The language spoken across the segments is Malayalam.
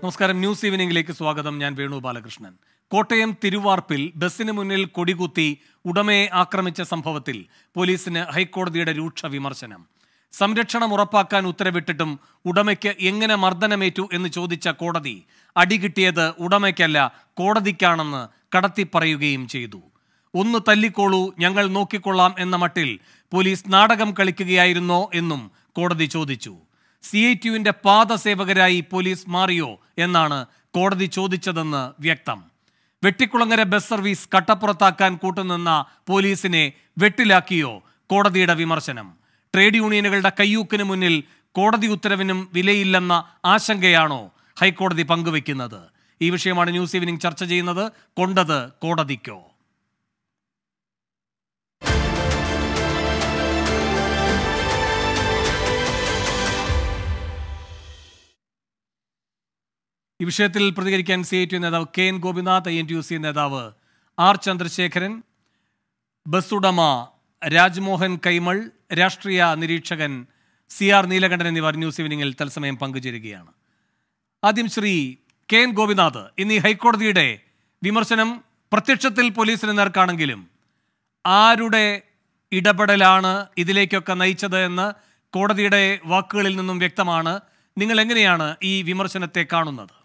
നമസ്കാരം ന്യൂസ് ഈവനിംഗിലേക്ക് സ്വാഗതം ഞാൻ വേണു ബാലകൃഷ്ണൻ കോട്ടയം തിരുവാർപ്പിൽ ബസ്സിന് മുന്നിൽ കൊടികുത്തി ഉടമയെ ആക്രമിച്ച സംഭവത്തിൽ പോലീസിന് ഹൈക്കോടതിയുടെ രൂക്ഷ വിമർശനം സംരക്ഷണം ഉറപ്പാക്കാൻ ഉത്തരവിട്ടിട്ടും ഉടമയ്ക്ക് എങ്ങനെ മർദ്ദനമേറ്റു എന്ന് ചോദിച്ച കോടതി അടി കിട്ടിയത് ഉടമയ്ക്കല്ല കോടതിക്കാണെന്ന് കടത്തിപ്പറയുകയും ചെയ്തു ഒന്ന് തല്ലിക്കോളൂ ഞങ്ങൾ നോക്കിക്കൊള്ളാം എന്ന മട്ടിൽ പോലീസ് നാടകം കളിക്കുകയായിരുന്നോ എന്നും കോടതി ചോദിച്ചു സി ഐ ടിയുവിന്റെ പാദസേവകരായി പോലീസ് മാറിയോ എന്നാണ് കോടതി ചോദിച്ചതെന്ന് വ്യക്തം വെട്ടിക്കുളങ്ങര ബസ് സർവീസ് കട്ടപ്പുറത്താക്കാൻ കൂട്ടുനിന്ന പോലീസിനെ വെട്ടിലാക്കിയോ കോടതിയുടെ വിമർശനം ട്രേഡ് യൂണിയനുകളുടെ കയ്യൂക്കിന് മുന്നിൽ കോടതി ഉത്തരവിനും വിലയില്ലെന്ന ആശങ്കയാണോ ഹൈക്കോടതി പങ്കുവെക്കുന്നത് ഈ വിഷയമാണ് ന്യൂസ് ഈവനിംഗ് ചർച്ച ചെയ്യുന്നത് കൊണ്ടത് കോടതിക്കോ ഈ വിഷയത്തിൽ പ്രതികരിക്കാൻ സി ഐ ടി നേതാവ് K N Gopinath I N T U C നേതാവ് ആർ ചന്ദ്രശേഖരൻ ബസ് ഉടമ രാജ്മോഹൻ കൈമൾ രാഷ്ട്രീയ നിരീക്ഷകൻ സി ആർ നീലകണ്ഠൻ എന്നിവർ ന്യൂസ് ഈവനിങ്ങിൽ തത്സമയം പങ്കുചേരുകയാണ് ആദ്യം ശ്രീ കെ എൻ ഗോപിനാഥ് ഇന്ന് ഈ ഹൈക്കോടതിയുടെ വിമർശനം പ്രത്യക്ഷത്തിൽ പോലീസിന് നേർക്കാണെങ്കിലും ആരുടെ ഇടപെടലാണ് ഇതിലേക്കൊക്കെ നയിച്ചത് എന്ന് കോടതിയുടെ വാക്കുകളിൽ നിന്നും വ്യക്തമാണ് നിങ്ങൾ എങ്ങനെയാണ് ഈ വിമർശനത്തെ കാണുന്നത്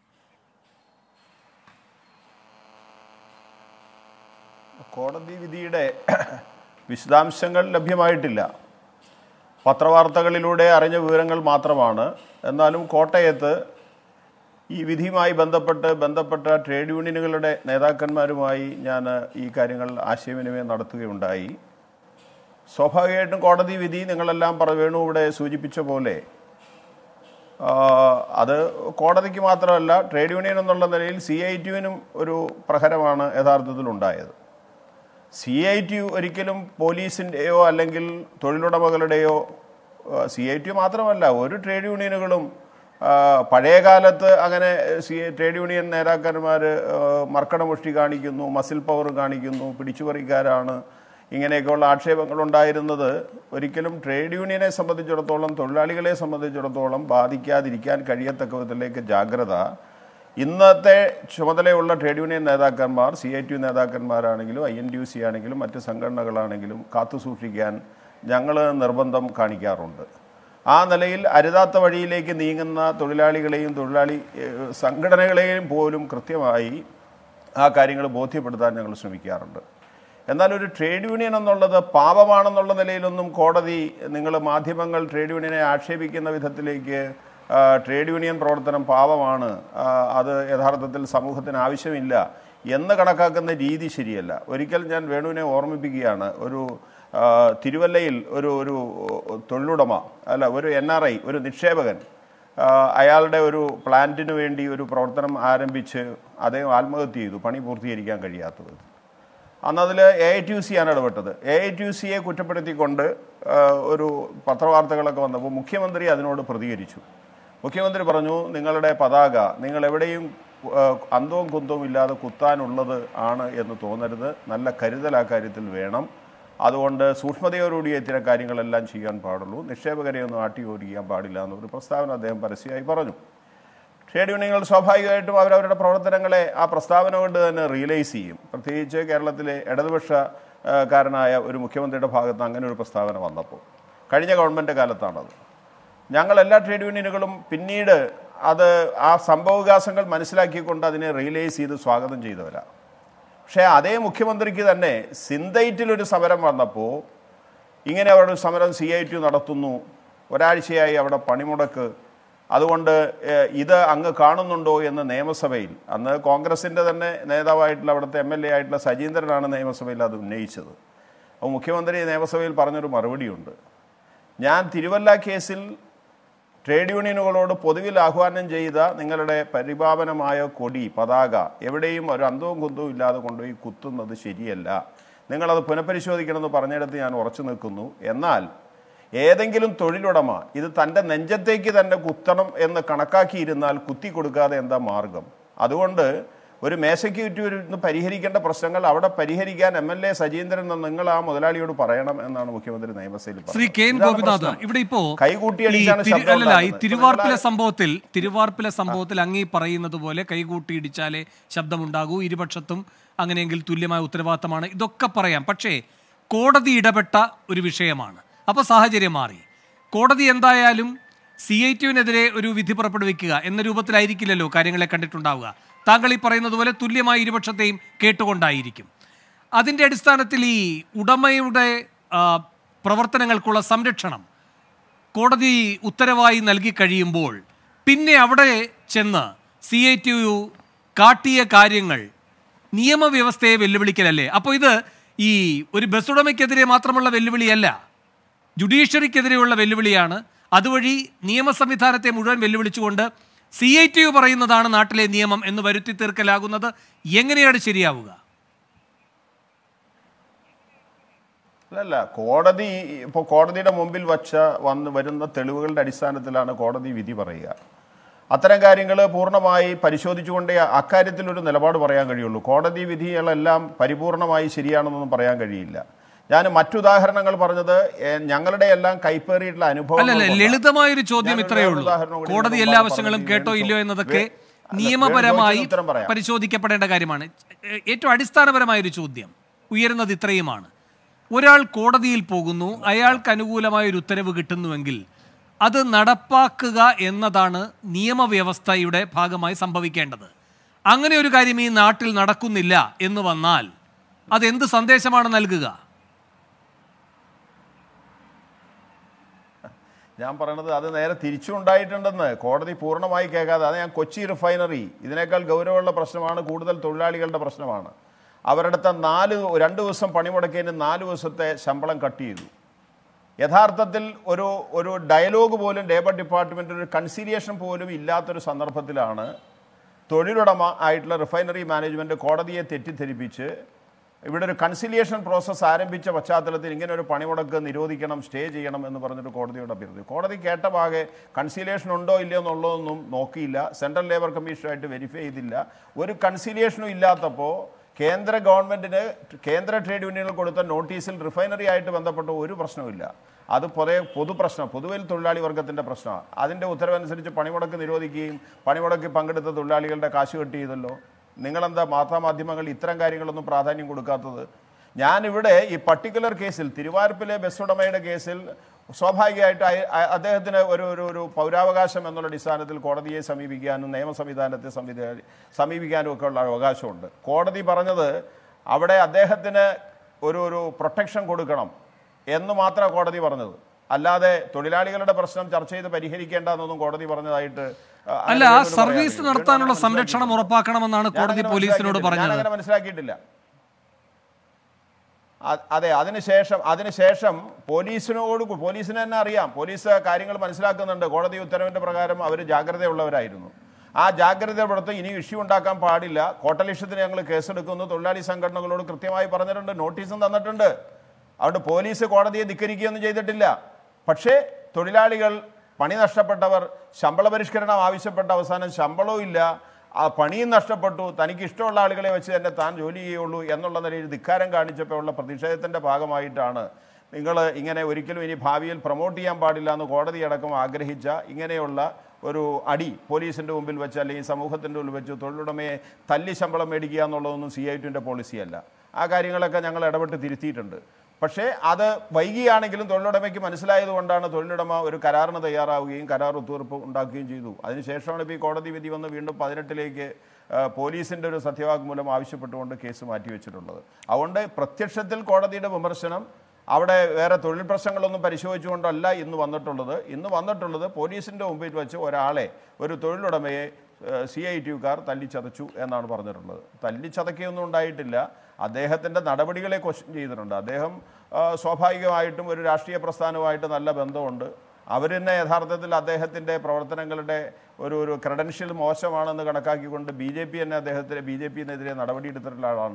കോടതി വിധിയുടെ വിശദാംശങ്ങൾ ലഭ്യമായിട്ടില്ല പത്രവാർത്തകളിലൂടെ അറിഞ്ഞ വിവരങ്ങൾ മാത്രമാണ് എന്നാലും കോട്ടയത്ത് ഈ വിധിയുമായി ബന്ധപ്പെട്ട് ബന്ധപ്പെട്ട ട്രേഡ് യൂണിയനുകളുടെ നേതാക്കന്മാരുമായി ഞാൻ ഈ കാര്യങ്ങൾ ആശയവിനിമയം നടത്തുകയുണ്ടായി സ്വാഭാവികമായിട്ടും കോടതി വിധി നിങ്ങളെല്ലാം പറ വേണു ഇവിടെ സൂചിപ്പിച്ച പോലെ ആ, അത് കോടതിക്ക് മാത്രമല്ല ട്രേഡ് യൂണിയൻ എന്നുള്ള നിലയിൽ സി ഐ ടിയുവിനും ഒരു പ്രഹരമാണ് യഥാർത്ഥത്തിൽ ഉണ്ടായത് സി ഐ ടി ഒരിക്കലും പോലീസിൻ്റെയോ അല്ലെങ്കിൽ തൊഴിലുടമകളുടെയോ സി ഐ ടി മാത്രമല്ല ഒരു ട്രേഡ് യൂണിയനുകളും ആ, പഴയ കാലത്ത് അങ്ങനെ സി ട്രേഡ് യൂണിയൻ നേതാക്കന്മാർ മർക്കടമുഷ്ടി കാണിക്കുന്നു മസിൽ പവർ കാണിക്കുന്നു പിടിച്ചുപറിക്കാരാണ് ഇങ്ങനെയൊക്കെയുള്ള ആക്ഷേപങ്ങൾ ഉണ്ടായിരുന്നത് ഒരിക്കലും ട്രേഡ് യൂണിയനെ സംബന്ധിച്ചിടത്തോളം തൊഴിലാളികളെ സംബന്ധിച്ചിടത്തോളം ബാധിക്കാതിരിക്കാൻ കഴിയത്തക്ക വിധത്തിലേക്ക് ജാഗ്രത ഇന്നത്തെ ചുമതലയുള്ള ട്രേഡ് യൂണിയൻ നേതാക്കന്മാർ സി ഐ ടി യു നേതാക്കന്മാരാണെങ്കിലും I N T U C ആണെങ്കിലും മറ്റ് സംഘടനകളാണെങ്കിലും കാത്തുസൂക്ഷിക്കാൻ ഞങ്ങൾ നിർബന്ധം കാണിക്കാറുണ്ട് ആ നിലയിൽ അരുതാത്ത വഴിയിലേക്ക് നീങ്ങുന്ന തൊഴിലാളികളെയും തൊഴിലാളി ഏഹ്, സംഘടനകളെയും പോലും കൃത്യമായി ആ കാര്യങ്ങൾ ബോധ്യപ്പെടുത്താൻ ഞങ്ങൾ ശ്രമിക്കാറുണ്ട് എന്നാൽ ഒരു ട്രേഡ് യൂണിയൻ എന്നുള്ളത് പാപമാണെന്നുള്ള നിലയിലൊന്നും കോടതി നിങ്ങൾ മാധ്യമങ്ങൾ ട്രേഡ് യൂണിയനെ ആക്ഷേപിക്കുന്ന വിധത്തിലേക്ക് ആ, ട്രേഡ് യൂണിയൻ പ്രവർത്തനം പാപമാണ് ആ, അത് യഥാർത്ഥത്തിൽ സമൂഹത്തിന് ആവശ്യമില്ല എന്ന് കണക്കാക്കുന്ന രീതി ശരിയല്ല ഒരിക്കൽ ഞാൻ വേണുവിനെ ഓർമ്മിപ്പിക്കുകയാണ് ഒരു ആ, തിരുവല്ലയിൽ ഒരു ഒരു തൊഴിലുടമ അല്ല ഒരു എൻ ആർ ഐ ഒരു നിക്ഷേപകൻ ആ, അയാളുടെ ഒരു പ്ലാന്റിന് വേണ്ടി ഒരു പ്രവർത്തനം ആരംഭിച്ച് അദ്ദേഹം ആത്മഹത്യ ചെയ്തു പണി പൂർത്തീകരിക്കാൻ കഴിയാത്തത് അന്ന് അതിൽ A I T U C ആണ് ഇടപെട്ടത് എ ഐ ടി യു സിയെ കുറ്റപ്പെടുത്തിക്കൊണ്ട് ആ, ഒരു പത്രവാർത്തകളൊക്കെ വന്നപ്പോൾ മുഖ്യമന്ത്രി അതിനോട് പ്രതികരിച്ചു മുഖ്യമന്ത്രി പറഞ്ഞു നിങ്ങളുടെ പതാക നിങ്ങൾ എവിടെയും ആ, അന്തവും കുന്തവും ഇല്ലാതെ കുത്താനുള്ളത് ആണ് എന്ന് തോന്നരുത് നല്ല കരുതൽ ആ കാര്യത്തിൽ വേണം അതുകൊണ്ട് സൂക്ഷ്മതയോടുകൂടി ഇത്തരം കാര്യങ്ങളെല്ലാം ചെയ്യാൻ പാടുള്ളൂ നിക്ഷേപകരെ ഒന്നും ആട്ടി ഓടിക്കാൻ പാടില്ല എന്നൊരു പ്രസ്താവന അദ്ദേഹം പരസ്യമായി പറഞ്ഞു ട്രേഡ് യൂണിയനുകൾ സ്വാഭാവികമായിട്ടും അവരവരുടെ പ്രവർത്തനങ്ങളെ ആ പ്രസ്താവന കൊണ്ട് തന്നെ റിയലൈസ് ചെയ്യും പ്രത്യേകിച്ച് കേരളത്തിലെ ഇടതുപക്ഷ ആ, കാരനായ ഒരു മുഖ്യമന്ത്രിയുടെ ഭാഗത്ത് അങ്ങനെ ഒരു പ്രസ്താവന വന്നപ്പോൾ കഴിഞ്ഞ ഗവൺമെൻറ് കാലത്താണത് ഞങ്ങൾ എല്ലാ ട്രേഡ് യൂണിയനുകളും പിന്നീട് അത് ആ സംഭവവികാസങ്ങൾ മനസ്സിലാക്കിക്കൊണ്ട് അതിനെ റിയലൈസ് ചെയ്ത് സ്വാഗതം ചെയ്തവരാണ് പക്ഷേ അതേ മുഖ്യമന്ത്രിക്ക് തന്നെ സിന്തൈറ്റിൽ ഒരു സമരം വന്നപ്പോൾ ഇങ്ങനെ അവിടെ ഒരു സമരം സി ഐ ടി നടത്തുന്നു ഒരാഴ്ചയായി അവിടെ പണിമുടക്ക് അതുകൊണ്ട് ഏഹ്, ഇത് അങ്ങ് കാണുന്നുണ്ടോ എന്ന് നിയമസഭയിൽ അന്ന് കോൺഗ്രസിൻ്റെ തന്നെ നേതാവായിട്ടുള്ള അവിടുത്തെ എം എൽ എ ആയിട്ടുള്ള സജീന്ദ്രനാണ് നിയമസഭയിൽ അത് ഉന്നയിച്ചത് അപ്പോൾ മുഖ്യമന്ത്രി നിയമസഭയിൽ പറഞ്ഞൊരു മറുപടിയുണ്ട് ഞാൻ തിരുവല്ല കേസിൽ ട്രേഡ് യൂണിയനുകളോട് പൊതുവിൽ ആഹ്വാനം ചെയ്ത നിങ്ങളുടെ പരിപാവനമായ കൊടി പതാക എവിടെയും ഒരു അന്തവും കുന്തവും ഇല്ലാതെ കൊണ്ടുപോയി കുത്തുന്നത് ശരിയല്ല നിങ്ങളത് പുനഃപരിശോധിക്കണമെന്ന് പറഞ്ഞിടത്ത് ഞാൻ ഉറച്ചു നിൽക്കുന്നു എന്നാൽ ഏതെങ്കിലും തൊഴിലുടമ ഇത് തൻ്റെ നെഞ്ചത്തേക്ക് തന്നെ കുത്തണം എന്ന് കണക്കാക്കിയിരുന്നാൽ കുത്തി കൊടുക്കാതെ എന്താ മാർഗം അതുകൊണ്ട് ഒരു മേശയ്ക്ക് ചുറ്റും ഇരുന്ന് പരിഹരിക്കേണ്ട പ്രശ്നങ്ങൾ അവിടെ പരിഹരിക്കാൻ എം എൽ എ സജീന്ദ്രൻ എന്ന് നിങ്ങൾ ആ മുതലാളിയോട് പറയണം എന്നാണ് മുഖ്യമന്ത്രി നിയമസഭയിൽ ശ്രീ കെ എൻ ഇതാണ് ഗോപിനാഥ് പ്രശ്നം. ഇവിടെ ഇപ്പോ കൈകൂട്ടിയടിച്ചാണ് ഈ തിരു- ശബ്ദം അല്ലല്ല ഈ ഉണ്ടാക്കുന്നത്. തിരുവാർപ്പിലെ ഇപ്പോൾ സംഭവത്തിൽ തിരുവാർപ്പിലെ സംഭവത്തിൽ അങ്ങീ പറയുന്നത് പോലെ കൈകൂട്ടി ഇടിച്ചാലേ ശബ്ദമുണ്ടാകൂ ഇരുപക്ഷത്തും അങ്ങനെയെങ്കിൽ തുല്യമായ ഉത്തരവാദിത്തമാണ് ഇതൊക്കെ പറയാം പക്ഷേ കോടതി ഇടപെട്ട ഒരു വിഷയമാണ് അപ്പോൾ സാഹചര്യം മാറി കോടതി എന്തായാലും സി ഐ ടിയുവിനെതിരെ ഒരു വിധി പുറപ്പെടുവിക്കുക എന്ന രൂപത്തിലായിരിക്കില്ലല്ലോ കാര്യങ്ങളെ കണ്ടിട്ടുണ്ടാവുക താങ്കൾ ഈ പറയുന്നത് പോലെ തുല്യമായ ഇരുപക്ഷത്തെയും കേട്ടുകൊണ്ടായിരിക്കും അതിൻ്റെ അടിസ്ഥാനത്തിൽ ഈ ഉടമയുടെ ആ, പ്രവർത്തനങ്ങൾക്കുള്ള സംരക്ഷണം കോടതി ഉത്തരവായി നൽകി കഴിയുമ്പോൾ പിന്നെ അവിടെ ചെന്ന് സി ഐ ടി യു കാട്ടിയ കാര്യങ്ങൾ നിയമവ്യവസ്ഥയെ വെല്ലുവിളിക്കലല്ലേ അപ്പോൾ ഇത് ഈ ഒരു ബസ് ഉടമയ്ക്കെതിരെ മാത്രമുള്ള വെല്ലുവിളിയല്ല ജുഡീഷ്യറിക്കെതിരെയുള്ള വെല്ലുവിളിയാണ് അതുവഴി നിയമ സംവിധാനത്തെ മുഴുവൻ വെല്ലുവിളിച്ചുകൊണ്ട് സി ഐ ടി യു പറയുന്നതാണ് നാട്ടിലെ നിയമം എന്ന് വരുത്തി തീർക്കലാകുന്നത് എങ്ങനെയാണ് ശരിയാവുക അല്ലല്ല കോടതി ഇപ്പോൾ കോടതിയുടെ മുമ്പിൽ വച്ച വന്ന് വരുന്ന തെളിവുകളുടെ അടിസ്ഥാനത്തിലാണ് കോടതി വിധി പറയുക അത്തരം കാര്യങ്ങൾ പൂർണ്ണമായി പരിശോധിച്ചുകൊണ്ടേ അക്കാര്യത്തിൽ ഒരു നിലപാട് പറയാൻ കഴിയുള്ളൂ കോടതി വിധികളെല്ലാം പരിപൂർണമായി ശരിയാണെന്നൊന്നും പറയാൻ കഴിയില്ല ഞാൻ മറ്റുദാഹരണങ്ങൾ പറഞ്ഞത് ഏ, ഞങ്ങളുടെ എല്ലാം കൈപ്പേറിയിട്ടുള്ള അനുഭവം അല്ലല്ല ലളിതമായൊരു ചോദ്യം ഞാനൊരു ഇത്രയേ ഉള്ളൂ ഉദാഹരണം കൂടി കോടതി ഇതിന് എല്ലാ മുമ്പാണ് വശങ്ങളും പറഞ്ഞത്. കേട്ടോ വീണ്ടും ഇല്ലയോ എന്നതൊക്കെ വേ- അല്ല, നിയമപരമായി വേണു ചോദിച്ചതിന് ഉത്തരം പറയാം. പരിശോധിക്കപ്പെടേണ്ട കാര്യമാണ് ഏ- ഏറ്റവും അടിസ്ഥാനപരമായൊരു ചോദ്യം ഉയരുന്നത് ഇത്രയുമാണ് ഒരാൾ കോടതിയിൽ പോകുന്നു അയാൾക്ക് അനുകൂലമായ ഒരു ഉത്തരവ് കിട്ടുന്നുവെങ്കിൽ അത് നടപ്പാക്കുക എന്നതാണ് നിയമവ്യവസ്ഥയുടെ ഭാഗമായി സംഭവിക്കേണ്ടത് അങ്ങനെ ഒരു കാര്യം ഈ നാട്ടിൽ നടക്കുന്നില്ല എന്ന് വന്നാൽ അത് എന്ത് സന്ദേശമാണ് നൽകുക ഞാൻ പറയണത് അത് നേരെ തിരിച്ചുണ്ടായിട്ടുണ്ടെന്ന് കോടതി പൂർണ്ണമായി കേൾക്കാതെ അത് ഞാൻ കൊച്ചി റിഫൈനറി ഇതിനേക്കാൾ ഗൗരവമുള്ള പ്രശ്നമാണ് കൂടുതൽ തൊഴിലാളികളുടെ പ്രശ്നമാണ് അവരുടെ നാല് രണ്ട് ദിവസം പണിമുടക്കിയതിന് നാല് ദിവസത്തെ ശമ്പളം കട്ട് ചെയ്തു യഥാർത്ഥത്തിൽ ഒരു ഒരു ഡയലോഗ് പോലും ലേബർ ഡിപ്പാർട്ട്മെൻറ്റിൽ ഒരു കൺസീലിയേഷൻ പോലും ഇല്ലാത്തൊരു സന്ദർഭത്തിലാണ് തൊഴിലുടമ ആയിട്ടുള്ള റിഫൈനറി മാനേജ്മെൻറ്റ് കോടതിയെ തെറ്റിദ്ധരിപ്പിച്ച് ഇവിടെ ഒരു കൺസിലിയേഷൻ പ്രോസസ്സ് ആരംഭിച്ച പശ്ചാത്തലത്തിൽ ഇങ്ങനെ ഒരു പണിമുടക്ക് നിരോധിക്കണം സ്റ്റേ ചെയ്യണം എന്ന് പറഞ്ഞിട്ട് കോടതിയോട് അഭ്യർത്ഥിച്ചു കോടതി കേട്ട ഭാഗെ കൺസിലിയേഷൻ ഉണ്ടോ ഇല്ലയോ എന്നുള്ളതൊന്നും നോക്കിയില്ല സെൻട്രൽ ലേബർ കമ്മീഷനുമായിട്ട് വെരിഫൈ ചെയ്തില്ല ഒരു കൺസിലിയേഷനും ഇല്ലാത്തപ്പോൾ കേന്ദ്ര ഗവൺമെൻറ്റിന് കേന്ദ്ര ട്രേഡ് യൂണിയനുകൾ കൊടുത്ത നോട്ടീസിൽ റിഫൈനറി ആയിട്ട് ബന്ധപ്പെട്ട ഒരു പ്രശ്നവുമില്ല അത് പൊതുവെ പൊതുപ്രശ്നം പൊതുവിൽ തൊഴിലാളി വർഗത്തിൻ്റെ പ്രശ്നമാണ് അതിൻ്റെ ഉത്തരവനുസരിച്ച് പണിമുടക്ക് നിരോധിക്കുകയും പണിമുടക്ക് പങ്കെടുത്ത തൊഴിലാളികളുടെ കാശ് കെട്ട് ചെയ്തല്ലോ നിങ്ങളെന്താ വാർത്താമാധ്യമങ്ങൾ ഇത്തരം കാര്യങ്ങളൊന്നും പ്രാധാന്യം കൊടുക്കാത്തത് ഞാനിവിടെ ഈ പർട്ടിക്കുലർ കേസിൽ തിരുവാരപ്പിലെ ബസ് ഉടമയുടെ കേസിൽ സ്വാഭാവികമായിട്ട് അയ- അ- അദ്ദേഹത്തിന് ഒരു ഒരു ഒരു പൗരാവകാശം എന്നുള്ള അടിസ്ഥാനത്തിൽ കോടതിയെ സമീപിക്കാനും നിയമ സംവിധാനത്തെ സംവിധാ സമീപിക്കാനും ഒക്കെ ഉള്ള അവകാശമുണ്ട് കോടതി പറഞ്ഞത് അവിടെ അദ്ദേഹത്തിന് ഒരു ഒരു പ്രൊട്ടക്ഷൻ കൊടുക്കണം എന്ന് മാത്രമാണ് കോടതി പറഞ്ഞത് അല്ലാതെ തൊഴിലാളികളുടെ പ്രശ്നം ചർച്ച ചെയ്ത് പരിഹരിക്കേണ്ടെന്നൊന്നും കോടതി പറഞ്ഞതായിട്ട് ആ, അല്ല ആ ആരെങ്കിലും സർവീസ് പറയാൻ നടത്താനുള്ള കഴിയുമോ? സംരക്ഷണം ഉറപ്പാക്കണമെന്നാണ് കോടതി ഞാനങ്ങനെ പോലീസിനോട് മനസ്സിലാക്കിയിട്ടില്ല. പറഞ്ഞത് ഞാനങ്ങനെ മനസ്സിലാക്കിയിട്ടില്ല അ- അതെ അതിനുശേഷം അതിനുശേഷം പോലീസിനോട് കു- പോലീസിന് തന്നെ അറിയാം പോലീസ് കാര്യങ്ങൾ മനസ്സിലാക്കുന്നുണ്ട് കോടതി ഉത്തരവിന്റെ പ്രകാരം അവർ ജാഗ്രതയുള്ളവരായിരുന്നു ആ ജാഗ്രത പുറത്ത് ഇനി ഇഷ്യൂ ഉണ്ടാക്കാൻ പാടില്ല കോട്ടലക്ഷ്യത്തിന് ഞങ്ങൾ കേസെടുക്കുന്നു തൊഴിലാളി സംഘടനകളോട് കൃത്യമായി പറഞ്ഞിട്ടുണ്ട് നോട്ടീസും തന്നിട്ടുണ്ട് അതുകൊണ്ട് പോലീസ് കോടതിയെ ധിക്കരിക്കുകയൊന്നും ചെയ്തിട്ടില്ല പക്ഷേ തൊഴിലാളികൾ പണി നഷ്ടപ്പെട്ടവർ ശമ്പള പരിഷ്കരണം ആവശ്യപ്പെട്ട അവസാനം ശമ്പളവും ഇല്ല ആ പണിയും നഷ്ടപ്പെട്ടു തനിക്ക് ഇഷ്ടമുള്ള ആളുകളെ വെച്ച് തന്നെ താൻ ജോലി ചെയ്യുള്ളൂ എന്നുള്ള നിലയിൽ ധിക്കാരം കാണിച്ചപ്പോൾ ഉള്ള പ്രതിഷേധത്തിൻ്റെ ഭാഗമായിട്ടാണ് നിങ്ങൾ ഇങ്ങനെ ഒരിക്കലും ഇനി ഭാവിയിൽ പ്രൊമോട്ട് ചെയ്യാൻ പാടില്ല എന്ന് കോടതി അടക്കം ആഗ്രഹിച്ച ഇങ്ങനെയുള്ള ഒരു അടി പോലീസിൻ്റെ മുമ്പിൽ വെച്ച് അല്ലെങ്കിൽ സമൂഹത്തിൻ്റെ മുമ്പിൽ വെച്ച് തൊഴിലുടമയെ തല്ലി ശമ്പളം മേടിക്കുക എന്നുള്ളതൊന്നും സി ഐ ടിൻ്റെ പോളിസിയല്ല ആ കാര്യങ്ങളൊക്കെ ഞങ്ങൾ ഇടപെട്ട് തിരുത്തിയിട്ടുണ്ട് പക്ഷേ അത് വൈകിയാണെങ്കിലും തൊഴിലുടമയ്ക്ക് മനസ്സിലായത് കൊണ്ടാണ് തൊഴിലുടമ ഒരു കരാറിന് തയ്യാറാവുകയും കരാർ ഒത്തുതീർപ്പ് ഉണ്ടാക്കുകയും ചെയ്തു അതിനുശേഷമാണ് ഇപ്പോൾ ഈ കോടതി വിധി വന്ന് വീണ്ടും പതിനെട്ടിലേക്ക് പോലീസിൻ്റെ ഒരു സത്യവാങ്മൂലം ആവശ്യപ്പെട്ടുകൊണ്ട് കേസ് മാറ്റിവെച്ചിട്ടുള്ളത് അതുകൊണ്ട് പ്രത്യക്ഷത്തിൽ കോടതിയുടെ വിമർശനം അവിടെ വേറെ തൊഴിൽ പ്രശ്നങ്ങളൊന്നും പരിശോധിച്ചുകൊണ്ടല്ല ഇന്ന് വന്നിട്ടുള്ളത് ഇന്ന് വന്നിട്ടുള്ളത് പോലീസിൻ്റെ മുമ്പിൽ വെച്ച് ഒരാളെ ഒരു തൊഴിലുടമയെ സി ഐ ടി യുക്കാർ തല്ലിച്ചതച്ചു എന്നാണ് പറഞ്ഞിട്ടുള്ളത് തല്ലിച്ചതക്കിയൊന്നും ഉണ്ടായിട്ടില്ല അദ്ദേഹത്തിൻ്റെ നടപടികളെ ക്വസ്റ്റ്യൻ ചെയ്തിട്ടുണ്ട് അദ്ദേഹം ആ, സ്വാഭാവികമായിട്ടും ഒരു രാഷ്ട്രീയ പ്രസ്ഥാനവുമായിട്ട് നല്ല ബന്ധമുണ്ട് അവർ തന്നെ യഥാർത്ഥത്തിൽ അദ്ദേഹത്തിൻ്റെ പ്രവർത്തനങ്ങളുടെ ഒരു ഒരു ക്രെഡൻഷ്യൽ മോശമാണെന്ന് കണക്കാക്കിക്കൊണ്ട് ബി ജെ പി തന്നെ അദ്ദേഹത്തിന് ബി ജെ പിന്നെതിരെ നടപടിയെടുത്തിട്ടുള്ള ആളാണ്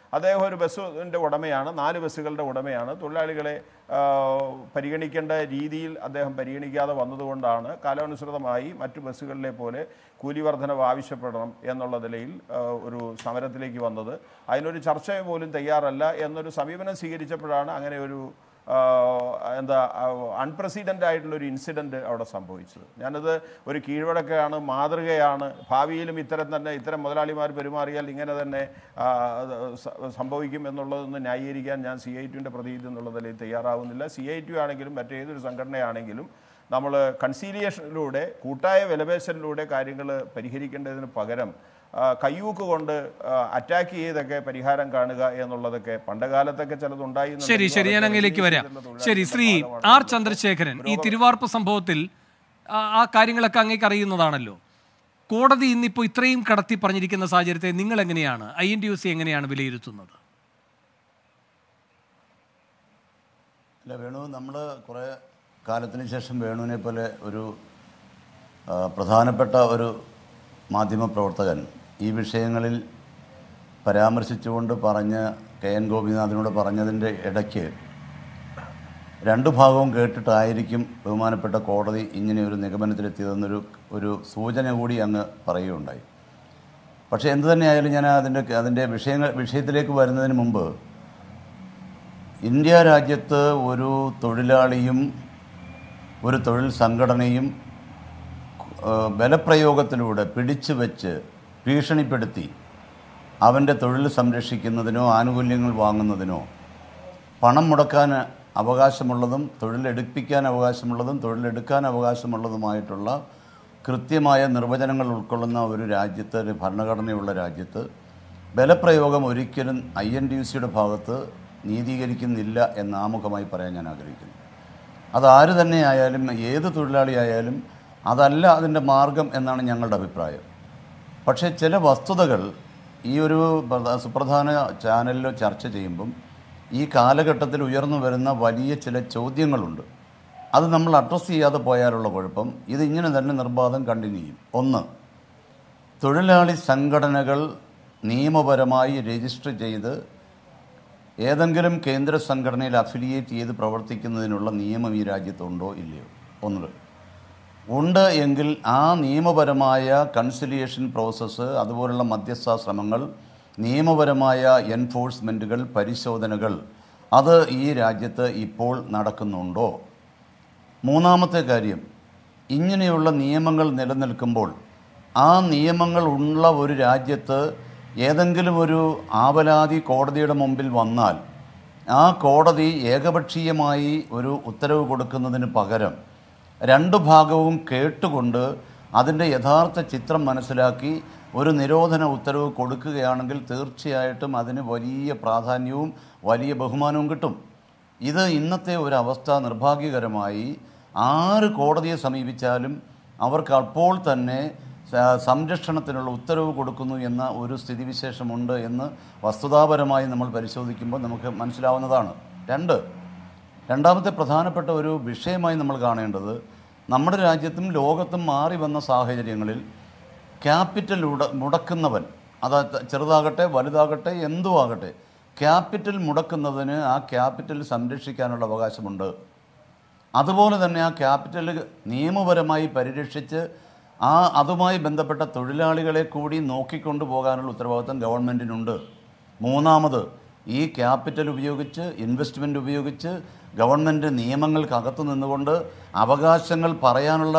അദ്ദേഹം ഒരു ബസ്സിൻ്റെ ഉടമയാണ് നാല് ബസ്സുകളുടെ ഉടമയാണ് തൊഴിലാളികളെ ആ, പരിഗണിക്കേണ്ട രീതിയിൽ അദ്ദേഹം പരിഗണിക്കാതെ വന്നതുകൊണ്ടാണ് കാലാനുസൃതമായി മറ്റു ബസ്സുകളിലെ പോലെ കൂലി വർധനവ് ആവശ്യപ്പെടണം എന്നുള്ള നിലയിൽ ആ, ഒരു സമരത്തിലേക്ക് വന്നത് അതിനൊരു ചർച്ച പോലും തയ്യാറല്ല എന്നൊരു സമീപനം സ്വീകരിച്ചപ്പോഴാണ് അങ്ങനെ ഒരു ആ, എന്താ അൺപ്രസിഡൻ്റ് ആയിട്ടുള്ള ഒരു ഇൻസിഡൻറ്റ് അവിടെ സംഭവിച്ചത് ഞാനത് ഒരു കീഴ്വഴക്കമാണ് മാതൃകയാണ് ഭാവിയിലും ഇത്തരം തന്നെ ഇത്തരം മുതലാളിമാർ പെരുമാറിയാൽ ഇങ്ങനെ തന്നെ ആ, അത് സ- സംഭവിക്കും എന്നുള്ളതൊന്ന് ന്യായീകരിക്കാൻ ഞാൻ സി ഐ ടുവിൻ്റെ പ്രതിനിധി എന്നുള്ള നിലയിൽ തയ്യാറാവുന്നില്ല സി ഐ ടു ആണെങ്കിലും മറ്റേതൊരു സംഘടനയാണെങ്കിലും നമ്മൾ കൺസീലിയേഷനിലൂടെ കൂട്ടായ വിലപേശലിലൂടെ കാര്യങ്ങൾ പരിഹരിക്കേണ്ടതിന് പകരം ആ, കയ്യൂക്ക് കൊണ്ട് അറ്റാക്ക് ചെയ്തൊക്കെ പരിഹാരം കാണുക എന്നുള്ളതൊക്കെ പണ്ട് കാലത്തൊക്കെ ചിലതുണ്ടായി എന്നുണ്ടെങ്കിലും ശരി ശരി ഞാൻ അതൊക്കെ അങ്ങയിലേക്ക് വരാം തൊഴിലാളികളുടെ ശരി ശ്രീ ഭാഗമാണ്. ആർ ചന്ദ്രശേഖരൻ ഈ തിരുവാർപ്പ് സംഭവത്തിൽ ആ- ആ കാര്യങ്ങളൊക്കെ അങ്ങേക്ക് അറിയുന്നതാണല്ലോ കോടതി ഇന്നിപ്പോൾ ഇത്രയും കടത്തി പറഞ്ഞിരിക്കുന്ന സാഹചര്യത്തെ നിങ്ങൾ എങ്ങനെയാണ് I N T U C എങ്ങനെയാണ് വിലയിരുത്തുന്നത് അല്ല വേണു നമ്മൾ കുറേ കാലത്തിന് ശേഷം വേണുവിനെ പോലെ ഒരു ആ, പ്രധാനപ്പെട്ട ഒരു മാധ്യമപ്രവർത്തകൻ ഈ വിഷയങ്ങളിൽ പരാമർശിച്ചുകൊണ്ട് പറഞ്ഞ കെ എൻ ഗോപിനാഥിനോട് പറഞ്ഞതിൻ്റെ ഇടയ്ക്ക് രണ്ടു ഭാഗവും കേട്ടിട്ടായിരിക്കും ബഹുമാനപ്പെട്ട കോടതി ഇങ്ങനെ ഒരു നിഗമനത്തിലെത്തിയതെന്നൊരു ഒരു സൂചന കൂടി അങ്ങ് പറയുകയുണ്ടായി പക്ഷേ എന്തു തന്നെയായാലും ഞാൻ അതിൻ്റെ അതിൻ്റെ വിഷയങ്ങൾ വിഷയത്തിലേക്ക് വരുന്നതിന് മുമ്പ് ഇന്ത്യ രാജ്യത്ത് ഒരു തൊഴിലാളിയും ഒരു തൊഴിൽ സംഘടനയും ഏഹ്, ബലപ്രയോഗത്തിലൂടെ പിടിച്ചു വെച്ച് ഭീഷണിപ്പെടുത്തി അവൻ്റെ തൊഴിൽ സംരക്ഷിക്കുന്നതിനോ ആനുകൂല്യങ്ങൾ വാങ്ങുന്നതിനോ പണം മുടക്കാൻ അവകാശമുള്ളതും തൊഴിലെടുപ്പിക്കാൻ അവകാശമുള്ളതും തൊഴിലെടുക്കാൻ അവകാശമുള്ളതുമായിട്ടുള്ള കൃത്യമായ നിർവചനങ്ങൾ ഉൾക്കൊള്ളുന്ന ഒരു രാജ്യത്ത് ഒരു ഭരണഘടനയുള്ള രാജ്യത്ത് ബലപ്രയോഗം ഒരിക്കലും ഐ എൻ ഡി സിയുടെ ഭാഗത്ത് നീതീകരിക്കുന്നില്ല എന്ന് ആമുഖമായി പറയാൻ ഞാൻ ആഗ്രഹിക്കുന്നു അതാര് തന്നെ ആയാലും ഏത് തൊഴിലാളിയായാലും അതല്ല അതിൻ്റെ മാർഗം എന്നാണ് ഞങ്ങളുടെ അഭിപ്രായം പക്ഷേ ചില വസ്തുതകൾ ഈ ഒരു പ്രധ- സുപ്രധാന ചാനലിൽ ചർച്ച ചെയ്യുമ്പം ഈ കാലഘട്ടത്തിൽ ഉയർന്നു വരുന്ന വലിയ ചില ചോദ്യങ്ങളുണ്ട് അത് നമ്മൾ അഡ്രസ്സ് ചെയ്യാതെ പോയാലുള്ള കുഴപ്പം ഇത് ഇങ്ങനെ തന്നെ നിർബാധം കണ്ടിന്യൂ ചെയ്യും ഒന്ന് തൊഴിലാളി സംഘടനകൾ നിയമപരമായി രജിസ്റ്റർ ചെയ്ത് ഏതെങ്കിലും കേന്ദ്ര സംഘടനയിൽ അഫിലിയേറ്റ് ചെയ്ത് പ്രവർത്തിക്കുന്നതിനുള്ള നിയമം ഈ രാജ്യത്തുണ്ടോ ഇല്ലയോ ഒന്ന് ഉണ്ട് എങ്കിൽ ആ നിയമപരമായ കൺസിലിയേഷൻ പ്രോസസ്സ് അതുപോലുള്ള മധ്യസ്ഥ ശ്രമങ്ങൾ നിയമപരമായ എൻഫോഴ്സ്മെൻറ്റുകൾ പരിശോധനകൾ അത് ഈ രാജ്യത്ത് ഇപ്പോൾ നടക്കുന്നുണ്ടോ മൂന്നാമത്തെ കാര്യം ഇങ്ങനെയുള്ള നിയമങ്ങൾ നിലനിൽക്കുമ്പോൾ ആ നിയമങ്ങൾ ഉള്ള ഒരു രാജ്യത്ത് ഏതെങ്കിലും ഒരു ആവലാതി കോടതിയുടെ മുമ്പിൽ വന്നാൽ ആ കോടതി ഏകപക്ഷീയമായി ഒരു ഉത്തരവ് കൊടുക്കുന്നതിന് പകരം രണ്ടു ഭാഗവും കേട്ടുകൊണ്ട് അതിൻ്റെ യഥാർത്ഥ ചിത്രം മനസ്സിലാക്കി ഒരു നിരോധന ഉത്തരവ് കൊടുക്കുകയാണെങ്കിൽ തീർച്ചയായിട്ടും അതിന് വലിയ പ്രാധാന്യവും വലിയ ബഹുമാനവും കിട്ടും ഇത് ഇന്നത്തെ ഒരു അവസ്ഥ നിർഭാഗ്യകരമായി ആര് കോടതിയെ സമീപിച്ചാലും അവർക്ക് അപ്പോൾ തന്നെ സ- സംരക്ഷണത്തിനുള്ള ഉത്തരവ് കൊടുക്കുന്നു എന്ന ഒരു സ്ഥിതിവിശേഷമുണ്ട് എന്ന് വസ്തുതാപരമായി നമ്മൾ പരിശോധിക്കുമ്പോൾ നമുക്ക് മനസ്സിലാവുന്നതാണ് രണ്ട് രണ്ടാമത്തെ പ്രധാനപ്പെട്ട ഒരു വിഷയമായി നമ്മൾ കാണേണ്ടത് നമ്മുടെ രാജ്യത്തും ലോകത്തും മാറി വന്ന സാഹചര്യങ്ങളിൽ ക്യാപിറ്റൽ ഉട മുടക്കുന്നവൻ അത് ചെറുതാകട്ടെ വലുതാകട്ടെ എന്തും ആകട്ടെ ക്യാപിറ്റൽ മുടക്കുന്നതിന് ആ ക്യാപിറ്റൽ സംരക്ഷിക്കാനുള്ള അവകാശമുണ്ട് അതുപോലെ തന്നെ ആ ക്യാപിറ്റൽ നിയമപരമായി പരിരക്ഷിച്ച് ആ അതുമായി ബന്ധപ്പെട്ട തൊഴിലാളികളെ കൂടി നോക്കിക്കൊണ്ടു പോകാനുള്ള ഉത്തരവാദിത്വം ഗവൺമെൻറ്റിനുണ്ട് മൂന്നാമത് ഈ ക്യാപിറ്റൽ ഉപയോഗിച്ച് ഇൻവെസ്റ്റ്മെൻ്റ് ഉപയോഗിച്ച് ഗവൺമെൻറ് നിയമങ്ങൾക്കകത്ത് നിന്നുകൊണ്ട് അവകാശങ്ങൾ പറയാനുള്ള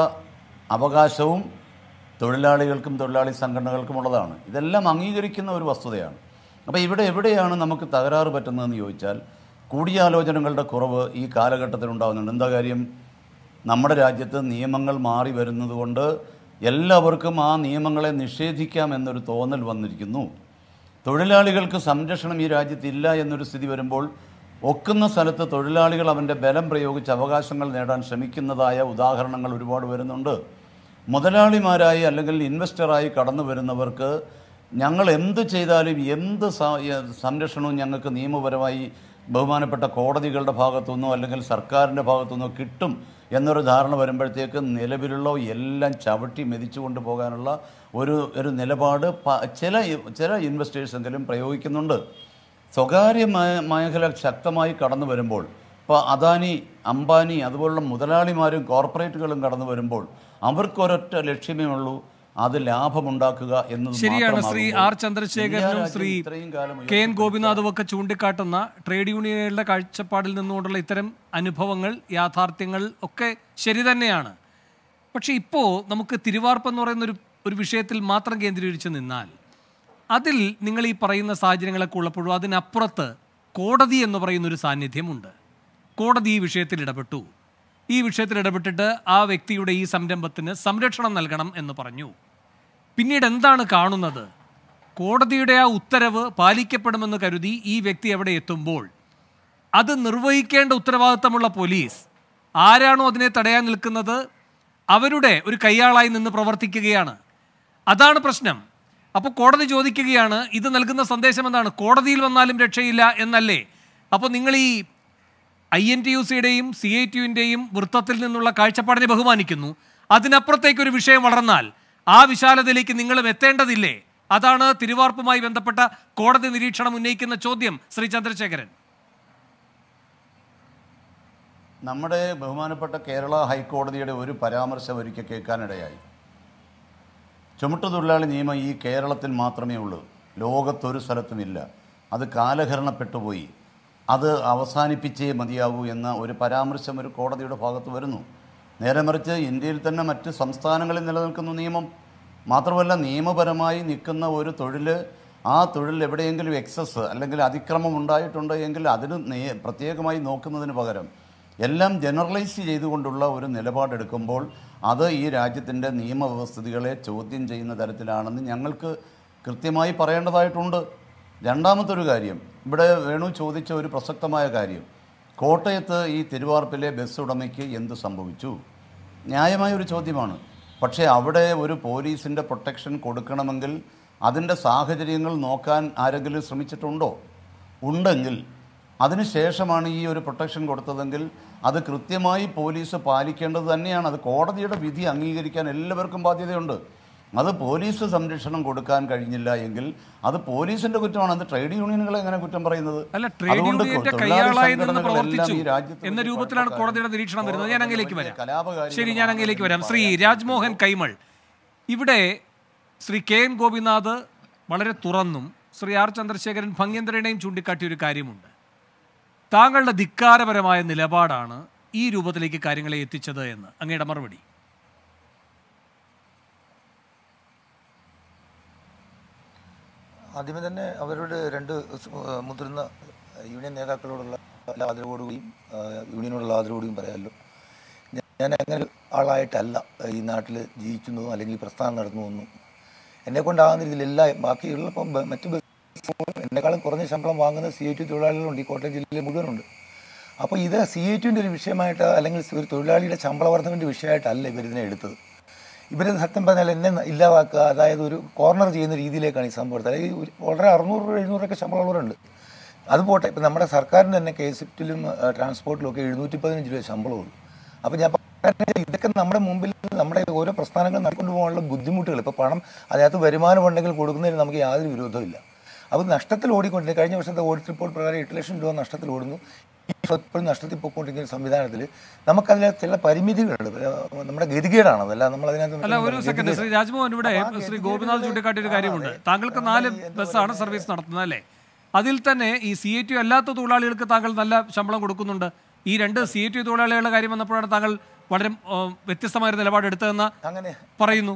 അവകാശവും തൊഴിലാളികൾക്കും തൊഴിലാളി സംഘടനകൾക്കും ഉള്ളതാണ് ഇതെല്ലാം അംഗീകരിക്കുന്ന ഒരു വസ്തുതയാണ് അപ്പോൾ ഇവിടെ എവിടെയാണ് നമുക്ക് തകരാറ് പറ്റുന്നതെന്ന് ചോദിച്ചാൽ കൂടിയാലോചനകളുടെ കുറവ് ഈ കാലഘട്ടത്തിൽ ഉണ്ടാകുന്നുണ്ട് എന്താ കാര്യം നമ്മുടെ രാജ്യത്ത് നിയമങ്ങൾ മാറി വരുന്നത് കൊണ്ട് എല്ലാവർക്കും ആ നിയമങ്ങളെ നിഷേധിക്കാം എന്നൊരു തോന്നൽ വന്നിരിക്കുന്നു തൊഴിലാളികൾക്ക് സംരക്ഷണം ഈ രാജ്യത്ത് ഇല്ല എന്നൊരു സ്ഥിതി വരുമ്പോൾ ഒക്കുന്ന സ്ഥലത്ത് തൊഴിലാളികൾ അവൻ്റെ ബലം പ്രയോഗിച്ച് അവകാശങ്ങൾ നേടാൻ ശ്രമിക്കുന്നതായ ഉദാഹരണങ്ങൾ ഒരുപാട് വരുന്നുണ്ട് മുതലാളിമാരായി അല്ലെങ്കിൽ ഇൻവെസ്റ്ററായി കടന്നു വരുന്നവർക്ക് ഞങ്ങൾ എന്ത് ചെയ്താലും എന്ത് സ- എ- സംരക്ഷണവും ഞങ്ങൾക്ക് നിയമപരമായി ബഹുമാനപ്പെട്ട കോടതികളുടെ ഭാഗത്തുനിന്നോ അല്ലെങ്കിൽ സർക്കാരിൻ്റെ ഭാഗത്തുനിന്നോ കിട്ടും എന്നൊരു ധാരണ വരുമ്പോഴത്തേക്ക് നിലവിലുള്ള എല്ലാം ചവിട്ടി മെതിച്ചു കൊണ്ടുപോകാനുള്ള ഒരു ഒരു നിലപാട് പ- ചില ചില ഇൻവെസ്റ്റേഴ്സെങ്കിലും പ്രയോഗിക്കുന്നുണ്ട് സ്വകാര്യ മേ- മേഖല ശക്തമായി കടന്നു വരുമ്പോൾ ഇപ്പോൾ അദാനി അംബാനി അതുപോലുള്ള മുതലാളിമാരും കോർപ്പറേറ്റുകളും കടന്നു വരുമ്പോൾ അവർക്കൊരൊറ്റ ലക്ഷ്യമേ ഉള്ളൂ അത് ലാഭമുണ്ടാക്കുക എന്നത് ശരിയാണ് ശ്രീ മാത്രമാകുമ്പോൾ ആർ ചന്ദ്രശേഖരനും ഇന്ത്യ രാജ്യം ശ്രീ ഇത്രയും കാലം കെ എൻ ഗോപിനാഥും ഒക്കെ ചൂണ്ടിക്കാട്ടുന്ന ട്രേഡ് യൂണിയനുകളുടെ കാഴ്ചപ്പാടിൽ നിന്നുകൊണ്ടുള്ള ഇത്തരം അനുഭവങ്ങൾ യാഥാർത്ഥ്യങ്ങൾ ഒക്കെ ശരി തന്നെയാണ് പക്ഷേ ഇപ്പോൾ നമുക്ക് തിരുവാർപ്പ് എന്ന് പറയുന്ന ഒരു ഒരു വിഷയത്തിൽ മാത്രം കേന്ദ്രീകരിച്ച് നിന്നാൽ അതിൽ നിങ്ങൾ ഈ പറയുന്ന സാഹചര്യങ്ങളൊക്കെ ഉള്ളപ്പോഴും അതിനപ്പുറത്ത് കോടതി എന്ന് പറയുന്ന ഒരു സാന്നിധ്യമുണ്ട് കോടതി ഈ വിഷയത്തിൽ ഇടപെട്ടു ഈ വിഷയത്തിൽ ഇടപെട്ടിട്ട് ആ വ്യക്തിയുടെ ഈ സംരംഭത്തിന് സംരക്ഷണം നൽകണം എന്ന് പറഞ്ഞു പിന്നീട് എന്താണ് കാണുന്നത് കോടതിയുടെ ആ ഉത്തരവ് പാലിക്കപ്പെടുമെന്ന് കരുതി ഈ വ്യക്തി അവിടെ എത്തുമ്പോൾ അത് നിർവഹിക്കേണ്ട ഉത്തരവാദിത്തമുള്ള പോലീസ് ആരാണോ അതിനെ തടയാൻ നിൽക്കുന്നത് അവരുടെ ഒരു കയ്യാളായി നിന്ന് പ്രവർത്തിക്കുകയാണ് അതാണ് പ്രശ്നം അപ്പോൾ കോടതി ചോദിക്കുകയാണ് ഇത് നൽകുന്ന സന്ദേശം എന്താണ് കോടതിയിൽ വന്നാലും രക്ഷയില്ല എന്നല്ലേ അപ്പോൾ നിങ്ങൾ ഈ ഐ എൻ ടി യു സിയുടെയും സി ഐ ടി യുവിൻ്റെയും വൃത്തത്തിൽ നിന്നുള്ള കാഴ്ചപ്പാടിനെ ബഹുമാനിക്കുന്നു അതിനപ്പുറത്തേക്ക് ഒരു വിഷയം വളർന്നാൽ ആ വിശാലതയിലേക്ക് നിങ്ങളും എത്തേണ്ടതില്ലേ അതാണ് തിരുവാർപ്പുമായി ബന്ധപ്പെട്ട കോടതി നിരീക്ഷണം ഉന്നയിക്കുന്ന ചോദ്യം ശ്രീ ചന്ദ്രശേഖരൻ നമ്മുടെ ബഹുമാനപ്പെട്ട കേരള ഹൈക്കോടതിയുടെ ഒരു പരാമർശം ഒരിക്കൽ കേൾക്കാനിടയായി ചുമട്ടുതൊഴിലാളി നിയമം ഈ കേരളത്തിൽ മാത്രമേ ഉള്ളൂ ലോകത്തൊരു സ്ഥലത്തുമില്ല അത് കാലഹരണപ്പെട്ടുപോയി അത് അവസാനിപ്പിച്ചേ മതിയാകൂ എന്ന ഒരു പരാമർശം ഒരു കോടതിയുടെ ഭാഗത്ത് വരുന്നു നേരെ മറിച്ച് ഇന്ത്യയിൽ തന്നെ മറ്റ് സംസ്ഥാനങ്ങളിൽ നിലനിൽക്കുന്ന നിയമം മാത്രമല്ല നിയമപരമായി നിൽക്കുന്ന ഒരു തൊഴിൽ ആ തൊഴിൽ എവിടെയെങ്കിലും എക്സസ് അല്ലെങ്കിൽ അതിക്രമം ഉണ്ടായിട്ടുണ്ട് എങ്കിൽ അതിന് നേ- പ്രത്യേകമായി നോക്കുന്നതിന് പകരം എല്ലാം ജനറലൈസ് ചെയ്തുകൊണ്ടുള്ള ഒരു നിലപാടെടുക്കുമ്പോൾ അത് ഈ രാജ്യത്തിൻ്റെ നിയമവ്യവസ്ഥിതികളെ ചോദ്യം ചെയ്യുന്ന തരത്തിലാണെന്ന് ഞങ്ങൾക്ക് കൃത്യമായി പറയേണ്ടതായിട്ടുണ്ട് രണ്ടാമത്തെ ഒരു കാര്യം ഇവിടെ വേണു ചോദിച്ച ഒരു പ്രസക്തമായ കാര്യം കോട്ടയത്ത് ഈ തിരുവാർപ്പിലെ ബസ് ഉടമയ്ക്ക് എന്ത് സംഭവിച്ചു ന്യായമായ ഒരു ചോദ്യമാണ് പക്ഷേ അവിടെ ഒരു പോലീസിൻ്റെ പ്രൊട്ടക്ഷൻ കൊടുക്കണമെങ്കിൽ അതിൻ്റെ സാഹചര്യങ്ങൾ നോക്കാൻ ആരെങ്കിലും ശ്രമിച്ചിട്ടുണ്ടോ ഉണ്ടെങ്കിൽ അതിനുശേഷമാണ് ഈ ഒരു പ്രൊട്ടക്ഷൻ കൊടുത്തതെങ്കിൽ അത് കൃത്യമായി പോലീസ് പാലിക്കേണ്ടത് തന്നെയാണ് അത് കോടതിയുടെ വിധി അംഗീകരിക്കാൻ എല്ലാവർക്കും ബാധ്യതയുണ്ട് അത് പോലീസ് സംരക്ഷണം കൊടുക്കാൻ കഴിഞ്ഞില്ല എങ്കിൽ അത് പോലീസിന്റെ കുറ്റമാണ് അത് ട്രേഡ് യൂണിയനുകളെ എങ്ങനെ കുറ്റം പറയുന്നത് അല്ല ട്രേഡ് അതുകൊണ്ട് യൂണിയന്റെ തൊഴിലാളി കയ്യാളായി നിന്ന് സംഘടനകളെല്ലാം പ്രവർത്തിച്ചു ഈ രാജ്യത്ത് എന്ന വലിയ രൂപത്തിലാണ് കുഴപ്പക്കാരാണ്. കോടതിയുടെ നിരീക്ഷണം വരുന്നത് ഞാൻ അങ്ങയിലേക്ക് വലിയ വരാം കലാപകാരികളാണ് ശരി ഞാൻ അങ്ങയിലേക്ക് വരാം ശ്രീ പറയാൻ രാജ്മോഹൻ കൈമൾ ഇവിടെ ശ്രീ കെ എൻ ഗോപിനാഥ് വളരെ തുറന്നും ശ്രീ ആർ ചന്ദ്രശേഖരൻ ഭംഗ്യന്തരനെയും ചൂണ്ടിക്കാട്ടിയ ഒരു കാര്യമുണ്ട് താങ്കളുടെ ധിക്കാരപരമായ നിലപാടാണ് ഈ രൂപത്തിലേക്ക് കാര്യങ്ങളെ എത്തിച്ചത് എന്ന് അങ്ങയുടെ മറുപടി ആദ്യമേ തന്നെ അവരോട് രണ്ട് സ്- ഏഹ് മുതിർന്ന യൂണിയൻ നേതാക്കളോടുള്ള എല്ലാ ആദരവോടുകൂടിയും ഏഹ് യൂണിയനോടുള്ള ആദരവോടുകൂടിയും പറയാമല്ലോ ഞാൻ- ഞാൻ അങ്ങനെ ഒരു ആളായിട്ടല്ല ഈ നാട്ടിൽ ജീവിക്കുന്നതും അല്ലെങ്കിൽ ഈ പ്രസ്ഥാനം നടത്തുന്നതൊന്നും എന്നെ കൊണ്ടാകുന്ന രീതിയിൽ എല്ലാ ബാക്കിയുള്ള ഇപ്പം ബ- മറ്റ് ബസ് എന്നെക്കാളും കുറഞ്ഞ ശമ്പളം വാങ്ങുന്ന സി ഐ ടി തൊഴിലാളികളുണ്ട് ഈ കോട്ടയം ജില്ലയിൽ മുഴുവനുണ്ട് അപ്പോൾ ഇത് സി ഐ ടിൻ്റെ ഒരു വിഷയമായിട്ട് അല്ലെങ്കിൽ ഒരു തൊഴിലാളിയുടെ ശമ്പള വർധനവിൻ്റെ വിഷയമായിട്ടല്ല ഇവരിതിനെ എടുത്തത് ഇവരത് സത്യം പറഞ്ഞാൽ എന്നെ ന- ഇല്ലാതാക്കുക അതായത് ഒരു കോർണർ ചെയ്യുന്ന രീതിയിലേക്കാണ് ഈ സംഭവം എടുത്തത് അതായത് ഒരു വളരെ അറുന്നൂറ് രൂപ എഴുന്നൂറൊക്കെ ശമ്പളമുള്ളവരുണ്ട് അത് പോട്ടെ ഇപ്പം നമ്മുടെ സർക്കാരിന് തന്നെ കെ സ്വിഫ്റ്റിലും ട്രാൻസ്പോർട്ടിലും ഒക്കെ എഴുന്നൂറ്റി പതിനഞ്ച് രൂപ ശമ്പളമുള്ളൂ അപ്പോൾ ഞാൻ പറഞ്ഞത് ഇതൊക്കെ നമ്മുടെ മുമ്പിൽ നമ്മുടെ ഓരോ പ്രസ്ഥാനങ്ങൾ നടക്കൊണ്ടു പോകാനുള്ള ബുദ്ധിമുട്ടുകൾ ഇപ്പോൾ പണം അതിനകത്ത് വരുമാനം ഉണ്ടെങ്കിൽ കൊടുക്കുന്നതിന് നമുക്ക് യാതൊരു വിരോധമില്ല അപ്പോൾ നഷ്ടത്തിൽ ഓടിക്കൊണ്ടിരിക്കും കഴിഞ്ഞ വർഷത്തെ ഓഡിറ്റ് റിപ്പോർട്ട് പ്രകാരം എട്ട് ലക്ഷം രൂപ നഷ്ടത്തിൽ ഓടുന്നു ഈ ഇപ്പോഴും നഷ്ടത്തിൽ പോയിക്കൊണ്ടിരിക്കുന്ന സംവിധാനത്തിൽ നമുക്കതിലെ ചില പരിമിതികളുണ്ട് ഏഹ് നമ്മുടെ ഗതികേടാണ് അല്ല നമ്മൾ അല്ല ഒരു അതിനകത്ത് സെക്കൻഡ് ശ്രീ രാജ്മോഹൻ ഇവിടെ അപ്പൊ ആ ശ്രീ ഗതികേടുകളെ- ഗോപിനാഥ് ചൂണ്ടിക്കാട്ടിയ ഒരു ആ, കാര്യമുണ്ട് അതെ. താങ്കൾക്ക് നാല് അതാണ് എന്താ ബസ്സാണ് പറയുക? സർവീസ് നടത്തുന്നത് അല്ലേ അതിൽ തന്നെ ഈ സി ഐ ടി അല്ലാത്ത തൊഴിലാളികൾക്ക് താങ്കൾ നല്ല ശമ്പളം കൊടുക്കുന്നുണ്ട് ഈ രണ്ട് സി ഐ ടി തൊഴിലാളികളുടെ കാര്യം വന്നപ്പോഴാണ് താങ്കൾ വളരെ ആ, വ്യത്യസ്തമായ ഒരു നിലപാടെടുത്തതെന്ന് അങ്ങനെ പറയുന്നു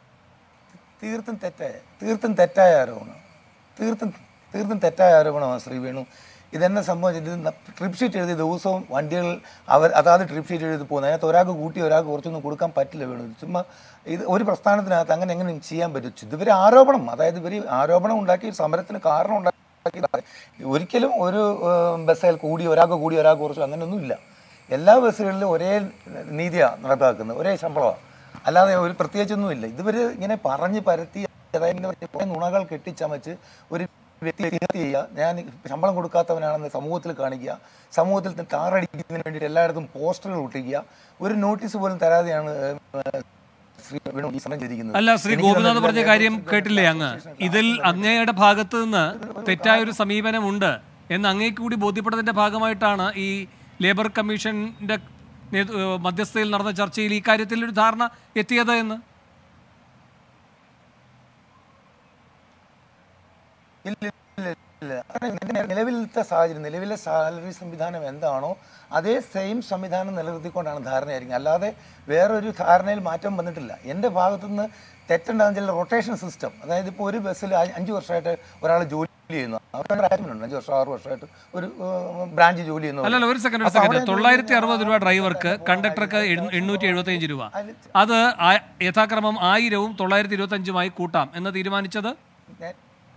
തീർത്തും തെറ്റായ തീർത്തും തെറ്റായ ആരോപണം തീർത്തും തീർത്തും തെറ്റായ ആരോപണമാണ് ശ്രീ വേണു ഇതെന്നെ സംഭവിച്ചത് ഇത് ട്രിപ്പ് ഷീറ്റ് എഴുതിയ ദിവസവും വണ്ടികൾ അവർ അതാത് ട്രിപ്പ് ഷീറ്റ് എഴുതി പോകുന്നത് അതിനകത്ത് ഒരാൾക്ക് കൂട്ടി ഒരാൾക്ക് കുറച്ചൊന്നും കൊടുക്കാൻ പറ്റില്ല വേണു ചുമ്മാ ഇത് ഒരു പ്രസ്ഥാനത്തിനകത്ത് അങ്ങനെ എങ്ങനെ ചെയ്യാൻ പറ്റും ഇതുവരെ ആരോപണം അതായത് ഇവർ ആരോപണം ഉണ്ടാക്കി സമരത്തിന് കാരണം ഉണ്ടാക്കി ഒരിക്കലും ഒരു ഏഹ്, ബസ്സിൽ കൂടി ഒരാൾക്ക് കൂടി ഒരാൾക്ക് കുറച്ചു അങ്ങനെയൊന്നുമില്ല എല്ലാ ബസ്സുകളിലും ഒരേ നീതിയാണ് നടപ്പാക്കുന്നത് ഒരേ ശമ്പളമാണ് അല്ലാതെ ഒരു പ്രത്യേകിച്ചൊന്നുമില്ല ഇതുവരെ ഇങ്ങനെ പറഞ്ഞ് പരത്തി അതായത് കുറേ നുണകൾ കെട്ടിച്ചമച്ച് ഒരു വ്യക്തിയെ ഹത്യ ചെയ്യുക ഞാൻ ശമ്പളം കൊടുക്കാത്തവനാണെന്ന് സമൂഹത്തിൽ കാണിക്കുക സമൂഹത്തിൽ താറടിക്കുന്നതിന് വേണ്ടിയിട്ട് എല്ലായിടത്തും പോസ്റ്ററുകൾ ഒട്ടിക്കുക ഒരു നോട്ടീസ് പോലും തരാതെയാണ് ശ്രീ വേണു ഈ സമരം ചെയ്തിരിക്കുന്നത് അല്ല ശ്രീ എനിക്ക് ഗോപിനാഥ് തന്നെ പറഞ്ഞ ഞാൻ കാര്യം കുറച്ച് കേട്ടില്ലേ അങ്ങ് ഇതിൽ അങ്ങയുടെ ഭാഗത്ത് നിന്ന് തെറ്റായ ഒരു സമീപനമുണ്ട് എന്ന് അങ്ങേക്ക് കൂടി ബോധ്യപ്പെട്ടതിന്റെ ഭാഗമായിട്ടാണ് ഈ ലേബർ കമ്മീഷന്റെ നേതൃ- ഏഹ് മധ്യസ്ഥതയിൽ നടന്ന ചർച്ചയിൽ ഈ കാര്യത്തിൽ ഒരു ധാരണ എത്തിയത് എന്ന് ഇല്ല, ഇല്ല, ഇല്ല. കാരണം നില- നിലവിലത്തെ സാഹചര്യം നിലവിലെ സാലറി സംവിധാനം എന്താണോ അതേ സെയിം സംവിധാനം നിലനിർത്തിക്കൊണ്ടാണ് ധാരണയായിരിക്കും അല്ലാതെ വേറൊരു ധാരണയിൽ മാറ്റം വന്നിട്ടില്ല എൻ്റെ ഭാഗത്തുനിന്ന് തെറ്റുണ്ടാകുന്ന ചില റൊട്ടേഷൻ സിസ്റ്റം അതായത് ഇപ്പോൾ ഒരു ബസ്സിൽ അഞ്ച് വർഷമായിട്ട് ഒരാൾ ജോലി ചെയ്യുന്നു അവരുടെ ആഗ്രഹമുണ്ട് അഞ്ച് വർഷം ആറ് വർഷമായിട്ട് ഒരു ബ്രാഞ്ച് ജോലി ചെയ്യുന്നു അല്ലല്ല ഒരു സെക്കൻഡ് ഒരു അപ്പോൾ സെക്കൻഡ് അവിടെ തൊള്ളായിരത്തി അറുപത് രൂപ ഡ്രൈവർക്ക് കണ്ടക്ടർക്ക് എണ്ണൂ- എണ്ണൂറ്റി എഴുപത്തി അഞ്ച് രൂപ അത് ആ- യഥാക്രമം ആയിരവും തൊള്ളായിരത്തി ഇരുപത്തി അഞ്ചുമായി കൂട്ടാം എന്ന് തീരുമാനിച്ചത് നേ-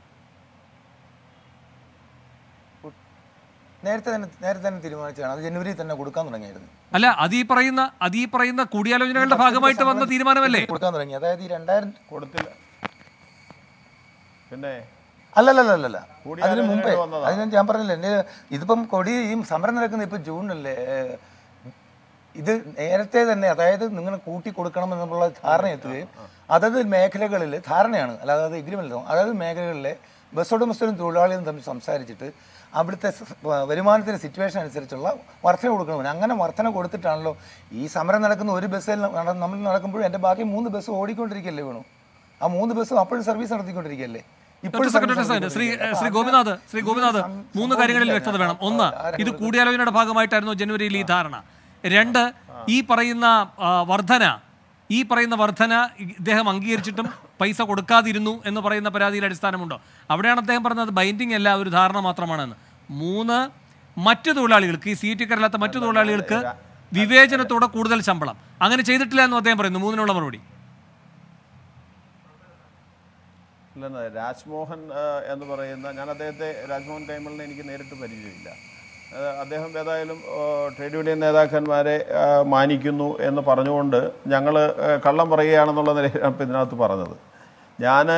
നേരത്തെ തന്നെ നേരത്തെ തന്നെ തീരുമാനിച്ചതാണ് അത് ജനുവരി തന്നെ കൊടുക്കാൻ തുടങ്ങിയായിരുന്നു അല്ല അത് ഈ പറയുന്ന അത് ഈ പറയുന്ന കൂടിയാലോചനകളുടെ ഭാഗമായിട്ട് വന്ന തീരുമാനമല്ലേ കൊടുക്കാൻ തുടങ്ങി അതായത് ഈ രണ്ടായിരം കൊടുത്തില്ല പിന്നെ അല്ലല്ലല്ലല്ല അതിന് കൂടിയാലോചനകൾ മുമ്പേ വന്നതാ. അതിന് ഞാൻ പറഞ്ഞില്ല എൻ്റെ ഇതിപ്പം കൊടി ഈ സമരം നടക്കുന്ന ഇപ്പം ജൂണിലല്ലേ ഏഹ്, ഇത് നേരത്തെ തന്നെ അതായത് നിങ്ങൾ കൂട്ടി കൊടുക്കണം എന്നുള്ള ധാരണ എത്തുകയും അതത് മേഖലകളിൽ ധാരണയാണ് അല്ലാതെ അത് എഗ്രിമെൻ്റ് അതായത് മേഖലകളിലെ ബസ് ഉടമസ്ഥരും തൊഴിലാളികളും തമ്മിൽ സംസാരിച്ചിട്ട് അവിടുത്തെ സ- വരുമാനത്തിൻ്റെ സിറ്റുവേഷൻ അനുസരിച്ചുള്ള വർധന കൊടുക്കണമെന്ന് അങ്ങനെ വർധന കൊടുത്തിട്ടാണല്ലോ ഈ സമരം നടക്കുന്ന ഒരു ബസ്സിൽ നട- നമ്മൾ നടക്കുമ്പോഴും എൻ്റെ ബാക്കി മൂന്ന് ബസ് ഓടിക്കൊണ്ടിരിക്കുകയല്ലേ വേണു ആ മൂന്ന് ബസ്സും അപ്പോഴും സർവീസ് നടത്തിക്കൊണ്ടിരിക്കുകയല്ലേ ഒറ്റ സെക്കൻഡ് ഒറ്റ സെക്കൻഡ് ശ്രീ ശ്രീ ഗോപിനാഥ് ശ്രീ ഗോപിനാഥ് മൂന്ന് കാര്യങ്ങളിൽ വ്യക്തത വേണം ഒന്ന് ഇത് കൂടിയാലോചനയുടെ ഭാഗമായിട്ടായിരുന്നു ജനുവരിയിൽ ഈ ധാരണ രണ്ട് ഈ പറയുന്ന ആ, വർധന ഈ പറയുന്ന വർധന ഇദ്ദേഹം അംഗീകരിച്ചിട്ടും പൈസ കൊടുക്കാതിരുന്നു എന്ന് പറയുന്ന പരാതിയിൽ അടിസ്ഥാനമുണ്ടോ അവിടെയാണ് അദ്ദേഹം പറഞ്ഞത് ബൈൻഡിങ് അല്ല ഒരു ധാരണ മാത്രമാണെന്ന് മൂന്ന് മറ്റു തൊഴിലാളികൾക്ക് ഈ സീറ്റുകാരല്ലാത്ത മറ്റു തൊഴിലാളികൾക്ക് വിവേചനത്തോടെ കൂടുതൽ ശമ്പളം അങ്ങനെ ചെയ്തിട്ടില്ല എന്നും അദ്ദേഹം പറയുന്നു മൂന്നിനുള്ള മറുപടി അല്ലെന്ന് രാജ്മോഹൻ ആ, എന്ന് പറയുന്ന ഞാൻ അദ്ദേഹത്തെ രാജ്മോഹൻ കൈമളിനെ എനിക്ക് നേരിട്ട് പരിചയമില്ല ആ, അദ്ദേഹം ഏതായാലും ആ, ട്രേഡ് യൂണിയൻ നേതാക്കന്മാരെ ആ, മാനിക്കുന്നു എന്ന് പറഞ്ഞുകൊണ്ട് ഞങ്ങൾ കള്ളം പറയുകയാണെന്നുള്ള നിലയിലാണ് ഇപ്പം ഇതിനകത്ത് പറഞ്ഞത് ഞാൻ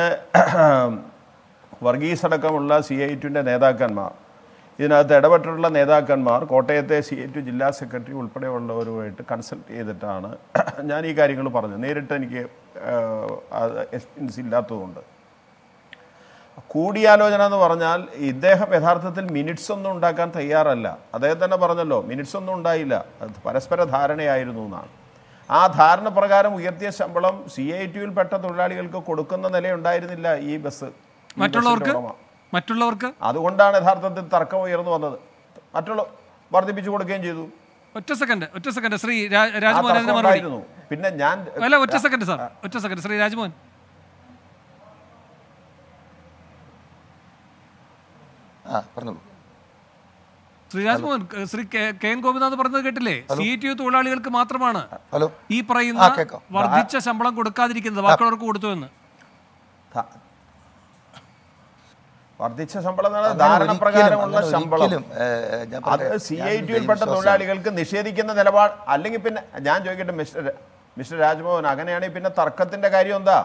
വർഗീസ് അടക്കമുള്ള സി ഐ ടുവിൻ്റെ നേതാക്കന്മാർ ഇതിനകത്ത് ഇടപെട്ടിട്ടുള്ള നേതാക്കന്മാർ കോട്ടയത്തെ സി ഐ ടു ജില്ലാ സെക്രട്ടറി ഉൾപ്പെടെയുള്ളവരുമായിട്ട് കൺസൾട്ട് ചെയ്തിട്ടാണ് ഞാൻ ഈ കാര്യങ്ങൾ പറഞ്ഞത് നേരിട്ട് എനിക്ക് എക്സ്പീരിയൻസ് ഇല്ലാത്തതുകൊണ്ട് കൂടിയാലോചന എന്ന് പറഞ്ഞാൽ ഇദ്ദേഹം യഥാർത്ഥത്തിൽ മിനിറ്റ്സ് ഒന്നും ഉണ്ടാക്കാൻ തയ്യാറല്ല അദ്ദേഹം തന്നെ പറഞ്ഞല്ലോ മിനിറ്റ്സ് ഒന്നും ഉണ്ടായില്ല അത് പരസ്പര ധാരണയായിരുന്നു എന്നാണ് ആ ധാരണ പ്രകാരം ഉയർത്തിയ ശമ്പളം സി ഐ ടിയിൽപ്പെട്ട തൊഴിലാളികൾക്ക് കൊടുക്കുന്ന നിലയുണ്ടായിരുന്നില്ല ഈ ബസ് ഈ ബസ്സിന്റെ മറ്റുള്ളവർക്ക് ഉടമ. മറ്റുള്ളവർക്ക് അതുകൊണ്ടാണ് യഥാർത്ഥത്തിൽ തർക്കം ഉയർന്നു വന്നത് മറ്റുള്ള വർദ്ധിപ്പിച്ചു കൊടുക്കുകയും ചെയ്തു ഒറ്റ സെക്കൻഡ് ഒറ്റ സെക്കൻഡ് ശ്രീ രാ- ആ രാജ്മോഹൻ തർക്കം അതിന് മറുപടി ഉണ്ടായിരുന്നു പിന്നെ ഞാൻ അല്ല ഒറ്റ സെക്കൻഡ് സാർ ഒറ്റ സെക്കൻഡ് ശ്രീ രാജ്മോഹൻ ആ പറഞ്ഞോളൂ ശ്രീ രാജ്മോഹൻ ക- Shri K- K N Gopinath പറഞ്ഞത് കേട്ടില്ലേ സി ടി യു തൊഴിലാളികൾക്ക് മാത്രമാണ് ഹലോ ഈ ആ, പറയുന്ന കേൾക്കാം. വർദ്ധിച്ച ശമ്പളം കൊടുക്കാതിരിക്കുന്നത് ബാക്കിയുള്ളവർക്ക് കൊടുത്തു എന്ന് ത- വർദ്ധിച്ച ശമ്പളം എന്ന് പറഞ്ഞാൽ അങ്ങനെ ധാരണ ഒരിക്കലും- പ്രകാരമുള്ള അങ്ങനെ ശമ്പളം ഒരിക്കലും, ഏഹ്, ഞാൻ അത് പറയട്ടെ, സി ഞാൻ ഐ ടിയിൽപ്പെട്ട ദൈവവിശ്വാസിയാണ്. തൊഴിലാളികൾക്ക് നിഷേധിക്കുന്ന നിലപാട് അല്ലെങ്കിൽ പിന്നെ ഞാൻ ചോദിക്കട്ടെ മിസ്റ്റർ മിസ്റ്റർ രാജ്മോഹൻ അങ്ങനെയാണെങ്കിൽ പിന്നെ തർക്കത്തിന്റെ കാര്യം എന്താ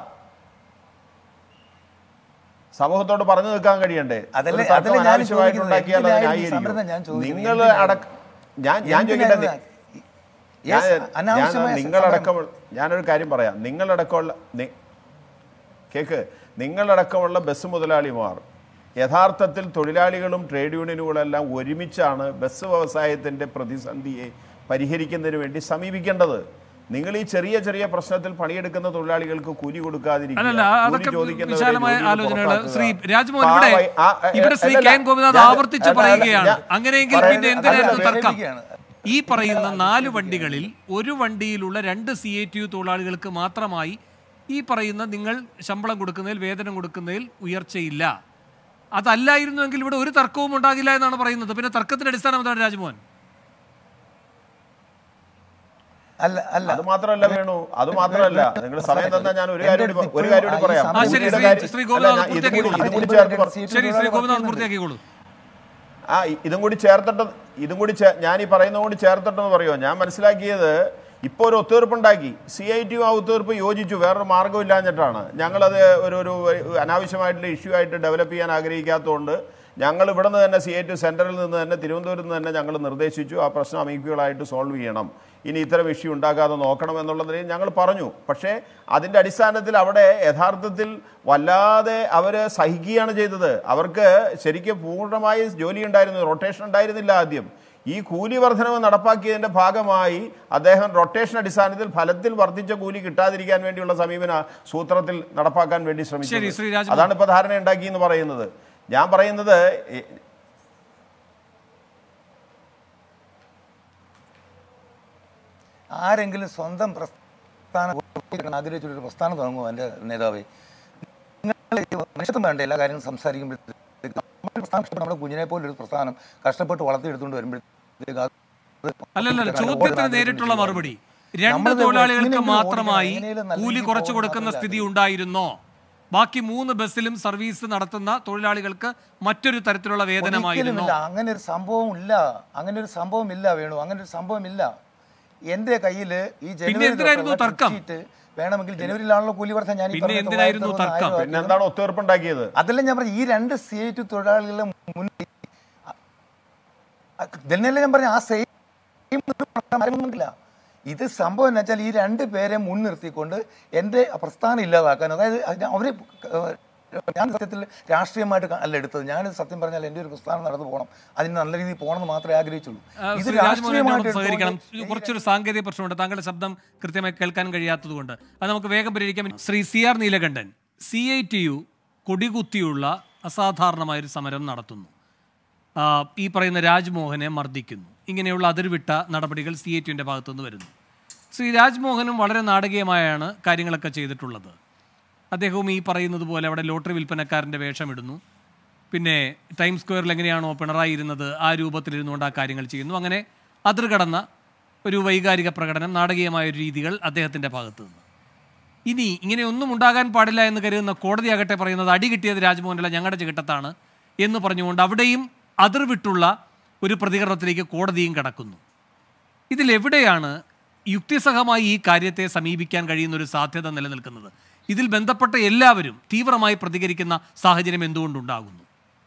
സമൂഹത്തോട് പറഞ്ഞു നിൽക്കാൻ കഴിയണ്ടേ അതല്ലേ- ഒരു തർക്കം അതല്ലേ ഞാൻ അനാവശ്യമായിട്ട് ചോദിക്കുന്നത്. ഉണ്ടാക്കിയാൽ അത് എന്തിനായിരുന്നു ഈ ന്യായീകരിക്കും സമരം ഞാൻ ചോദിക്കുന്നത്? നിങ്ങൾ എന്തിനായിരുന്നു? അടക്ക ഞാൻ ഞാൻ ചോദിക്കട്ടെ എന്തിനായിരുന്നു? ഞാൻ Yes, അനാവശ്യമായ ഞാൻ- സമരം. നിങ്ങളടക്കമുള്ള ഞാനൊരു കാര്യം പറയാം നിങ്ങളടക്കമുള്ള നി- കേക്ക് നിങ്ങളടക്കമുള്ള ബസ് മുതലാളിമാർ യഥാർത്ഥത്തിൽ തൊഴിലാളികളും ട്രേഡ് യൂണിയനുകളെല്ലാം ഒരുമിച്ചാണ് ബസ് വ്യവസായത്തിൻ്റെ പ്രതിസന്ധിയെ പരിഹരിക്കുന്നതിന് വേണ്ടി സമീപിക്കേണ്ടത് നിങ്ങൾ ഈ ചെറിയ ചെറിയ പ്രശ്നത്തിൽ പണിയെടുക്കുന്ന തൊഴിലാളികൾക്ക് കൂലി കൊടുക്കാതിരിക്കുക, അല്ലല്ല കൂലി അതൊക്കെ ചോദിക്കുന്നവരെ വിശാലമായ ജോലിയിൽ ആലോചനകൾ പുറത്താക്കുക. ശ്രീ രാജ്മോഹൻ ഇവിടെ പാവ- ആ, ആ, ഇവിടെ ശ്രീ അല്ലല്ല, കെ എൻ ഗോപിനാഥ് ഞാൻ- ആവർത്തിച്ച് അല്ല, അല്ല, പറയുകയാണ് ഞാൻ- അങ്ങനെയെങ്കിൽ പറയുന്നത് പിന്നെ എന്തിനായിരുന്നു അതല്ല, തർക്കം വേദനിപ്പിക്കുകയാണ്. ഈ പറയുന്ന നാല് വണ്ടികളിൽ ഒരു വണ്ടിയിലുള്ള രണ്ട് സി ഐ ടി യു തൊഴിലാളികൾക്ക് മാത്രമായി ഈ പറയുന്ന നിങ്ങൾ ശമ്പളം കൊടുക്കുന്നതിൽ വേതനം കൊടുക്കുന്നതിൽ ഉയർച്ചയില്ല അതല്ലായിരുന്നുവെങ്കിൽ ഇവിടെ ഒരു തർക്കവും ഉണ്ടാകില്ല എന്നാണ് പറയുന്നത് പിന്നെ തർക്കത്തിന്റെ അടിസ്ഥാനം എന്താണ് രാജ്മോഹൻ അല്ല അല്ല അത് മാത്രമല്ല വേണു അത് മാത്രമല്ല നിങ്ങൾ സമയം തന്നാൽ ഞാൻ ഒരു കാര്യം കൂടി പ- ഒരു കാര്യം കൂടി പറയാം ആ, ശരി, കൂലിയുടെ ശ്രീ- കാര്യം- ശ്രീ അല്ല, ഗോപിനാഥ് ഞാൻ ഇതും കൂടി- പൂർത്തിയാക്കിക്കോളൂ. ഇതും കൂടി ചേർത്ത് പറ- ശരി ശ്രീ ഗോപിനാഥ് പൂർത്തിയാക്കിക്കോളൂ ആ ഇ- ഇതും കൂടി ചേർത്തിട്ട് ഇതും കൂടി ചേ- ഞാൻ ഈ പറയുന്നത് കൂടി ചേർത്തിട്ടെന്ന് പറയുമോ ഞാൻ മനസ്സിലാക്കിയത് ഇപ്പോൾ ഒരു ഒത്തുതീർപ്പുണ്ടാക്കി സി ഐ ടി ആ ഒത്തുതീർപ്പ് യോജിച്ചു വേറൊരു മാർഗ്ഗമില്ലാഞ്ഞിട്ടാണ് ഞങ്ങളത് ഒരു ഒരു അനാവശ്യമായിട്ടുള്ള ഇഷ്യൂ ആയിട്ട് ഡെവലപ്പ് ചെയ്യാൻ ആഗ്രഹിക്കാത്തതുകൊണ്ട് ഞങ്ങൾ ഇവിടെ നിന്ന് തന്നെ സി ഐ ടി സെൻറ്ററിൽ നിന്ന് തന്നെ തിരുവനന്തപുരത്ത് നിന്ന് തന്നെ ഞങ്ങൾ നിർദ്ദേശിച്ചു ആ പ്രശ്നം അമീക്വലായിട്ട് സോൾവ് ചെയ്യണം ഇനി ഇത്തരം ഇഷ്യൂ ഉണ്ടാകാതെ നോക്കണം എന്നുള്ളതിൽ ഞങ്ങൾ പറഞ്ഞു പക്ഷേ അതിൻ്റെ അടിസ്ഥാനത്തിൽ അവിടെ യഥാർത്ഥത്തിൽ വല്ലാതെ അവർ സഹിക്കുകയാണ് ചെയ്തത് അവർക്ക് ശരിക്കും പൂർണ്ണമായി ജോലി ഉണ്ടായിരുന്നു റൊട്ടേഷൻ ഉണ്ടായിരുന്നില്ല ആദ്യം ഈ കൂലി വർധനവ് നടപ്പാക്കിയതിന്റെ ഭാഗമായി അദ്ദേഹം റൊട്ടേഷൻ അടിസ്ഥാനത്തിൽ ഫലത്തിൽ വർദ്ധിച്ച കൂലി കിട്ടാതിരിക്കാൻ വേണ്ടിയുള്ള സമീപന സൂത്രത്തിൽ നടപ്പാക്കാൻ വേണ്ടി ശരി, ശ്രമിച്ചു ശ്രീ രാജ്മോഹൻ. അതാണ് ഇപ്പൊ ധാരണ ഉണ്ടാക്കി എന്ന് പറയുന്നത് ഞാൻ പറയുന്നത് എ- ആരെങ്കിലും സ്വന്തം പ്രസ്ഥാനം ആഗ്രഹിച്ചൊരു പ്രസ്ഥാനം തുടങ്ങുമോ എൻ്റെ നേതാവേ നിങ്ങൾ ഈ മനുഷ്യത്വം വേണ്ട എല്ലാ കാര്യങ്ങളും സംസാരിക്കുമ്പോഴത്തേക്ക് നമ്മുടെ പ്രസ്ഥാനം ഇഷ്ടപ്പെട്ട നമ്മുടെ കുഞ്ഞിനെ പോലെ ഒരു പ്രസ്ഥാനം കഷ്ടപ്പെട്ട് വളർത്തിയെടുത്തുകൊണ്ട് വരുമ്പോഴത്തേക്ക് അത് അല്ലല്ല ചോദ്യത്തിന് ഓടുന്ന നേരിട്ടുള്ള ആഗ്രഹിക്കുന്ന മറുപടി രണ്ട് നമ്മളിത് തൊഴിലാളികൾക്ക് എങ്ങനെയെങ്കിലും മാത്രമായി ഓടിക്കണം, എങ്ങനെയെങ്കിലും നല്ല കൂലി രീതിയിൽ കുറച്ചു പോകണം കൊടുക്കുന്ന എന്നല്ല സ്ഥിതി ഉണ്ടായിരുന്നോ ബാക്കി മൂന്ന് ബസ്സിലും സർവീസ് നടത്തുന്ന തൊഴിലാളികൾക്ക് മറ്റൊരു തരത്തിലുള്ള വേതനമായിരുന്നോ ഒരിക്കലുമില്ല അങ്ങനെ ഒരു സംഭവം ഇല്ല അങ്ങനെ ഒരു സംഭവം ഇല്ല വേണു അങ്ങനെ ഒരു സംഭവം ഇല്ല എന്റെ കയ്യിൽ ഈ ജനുവരി എന്തിനായിരുന്നു തൊട്ടുള്ള തർക്കം? ടിക്കറ്റ് വേണമെങ്കിൽ ജനുവരിയിലാണല്ലോ കൂലി വർദ്ധന ഞാൻ ഈ പിന്നെ പറഞ്ഞ എന്തിനായിരുന്നു തൊള്ളായിരത്തി തർക്കം? അറുപത് പിന്നെ എന്താണ് ഒത്തുതീർപ്പുണ്ടാക്കിയത് അതല്ല ഞാൻ പറഞ്ഞു ഈ രണ്ട് സി ഐ ടി തൊഴിലാളികളുടെ മുന്നിൽ ഇതന്നെയല്ലേ ഞാൻ പറഞ്ഞു ആ സെയിം കാര്യമൊന്നുമില്ല ഇത് സംഭവം എന്ന് വെച്ചാൽ ഈ രണ്ട് പേരെ മുൻനിർത്തിക്കൊണ്ട് എൻ്റെ പ്രസ്ഥാനം ഇല്ലാതാക്കാൻ അതായത് അതിന് അവര് ഏഹ്, ഞാൻ സത്യത്തിൽ രാഷ്ട്രീയമായിട്ട് ക- അല്ല എടുത്തത് ഞാൻ സത്യം പറഞ്ഞാൽ എൻ്റെ ഒരു പ്രസ്ഥാനം നടന്നു പോകണം അതിന് നല്ല രീതിയിൽ പോകണമെന്ന് മാത്രമേ ആഗ്രഹിച്ചുള്ളൂ ആ, ഇത് ശ്രീ രാജ്മോഹൻ രാഷ്ട്രീയമായിട്ട് എന്നോട് സഹകരിക്കണം എടുത്തുകൊണ്ട് കുറച്ചൊരു സാങ്കേതിക പ്രശ്നമുണ്ട് താങ്കളുടെ ശബ്ദം കൃത്യമായി കേൾക്കാൻ കഴിയാത്തതുകൊണ്ട് അത് നമുക്ക് വേഗം പരിഹരിക്കാം Shri C R Neelakantan C I T U കൊടികുത്തിയുള്ള അസാധാരണമായൊരു സമരം നടത്തുന്നു ആ, ഈ പറയുന്ന രാജ്മോഹനെ മർദ്ദിക്കുന്നു ഇങ്ങനെയുള്ള അതിർവിട്ട നടപടികൾ സി ഐ ടിയുടെ ഭാഗത്തുനിന്ന് വരുന്നു ശ്രീ രാജ്മോഹനും വളരെ നാടകീയമായാണ് കാര്യങ്ങളൊക്കെ ചെയ്തിട്ടുള്ളത് അദ്ദേഹവും ഈ പറയുന്നത് പോലെ അവിടെ ലോട്ടറി വിൽപ്പനക്കാരൻ്റെ വേഷമിടുന്നു പിന്നെ ടൈം സ്ക്വയറിൽ എങ്ങനെയാണോ പിണറായി ഇരുന്നത് ആ രൂപത്തിലിരുന്നുകൊണ്ട് ആ കാര്യങ്ങൾ ചെയ്യുന്നു അങ്ങനെ അതിർ കടന്ന ഒരു വൈകാരിക പ്രകടനം നാടകീയമായ ഒരു രീതികൾ അദ്ദേഹത്തിൻ്റെ ഭാഗത്തു നിന്ന് ഇനി ഇങ്ങനെ ഒന്നും ഉണ്ടാകാൻ പാടില്ല എന്ന് കരുതുന്ന കോടതിയാകട്ടെ പറയുന്നത് അടി കിട്ടിയത് രാജ്മോഹനല്ല ഞങ്ങളുടെ ചികിട്ടത്താണ് എന്ന് പറഞ്ഞുകൊണ്ട് അവിടെയും അതിർ വിട്ടുള്ള ഒരു പ്രതികരണത്തിലേക്ക് കോടതിയും കടക്കുന്നു ഇതിലെവിടെയാണ് യുക്തിസഹമായി ഈ കാര്യത്തെ സമീപിക്കാൻ കഴിയുന്ന ഒരു സാധ്യത നിലനിൽക്കുന്നത് ഇതിൽ ബന്ധപ്പെട്ട എല്ലാവരും തീവ്രമായി പ്രതികരിക്കുന്ന സാഹചര്യം എന്തുകൊണ്ടുണ്ടാകുന്നു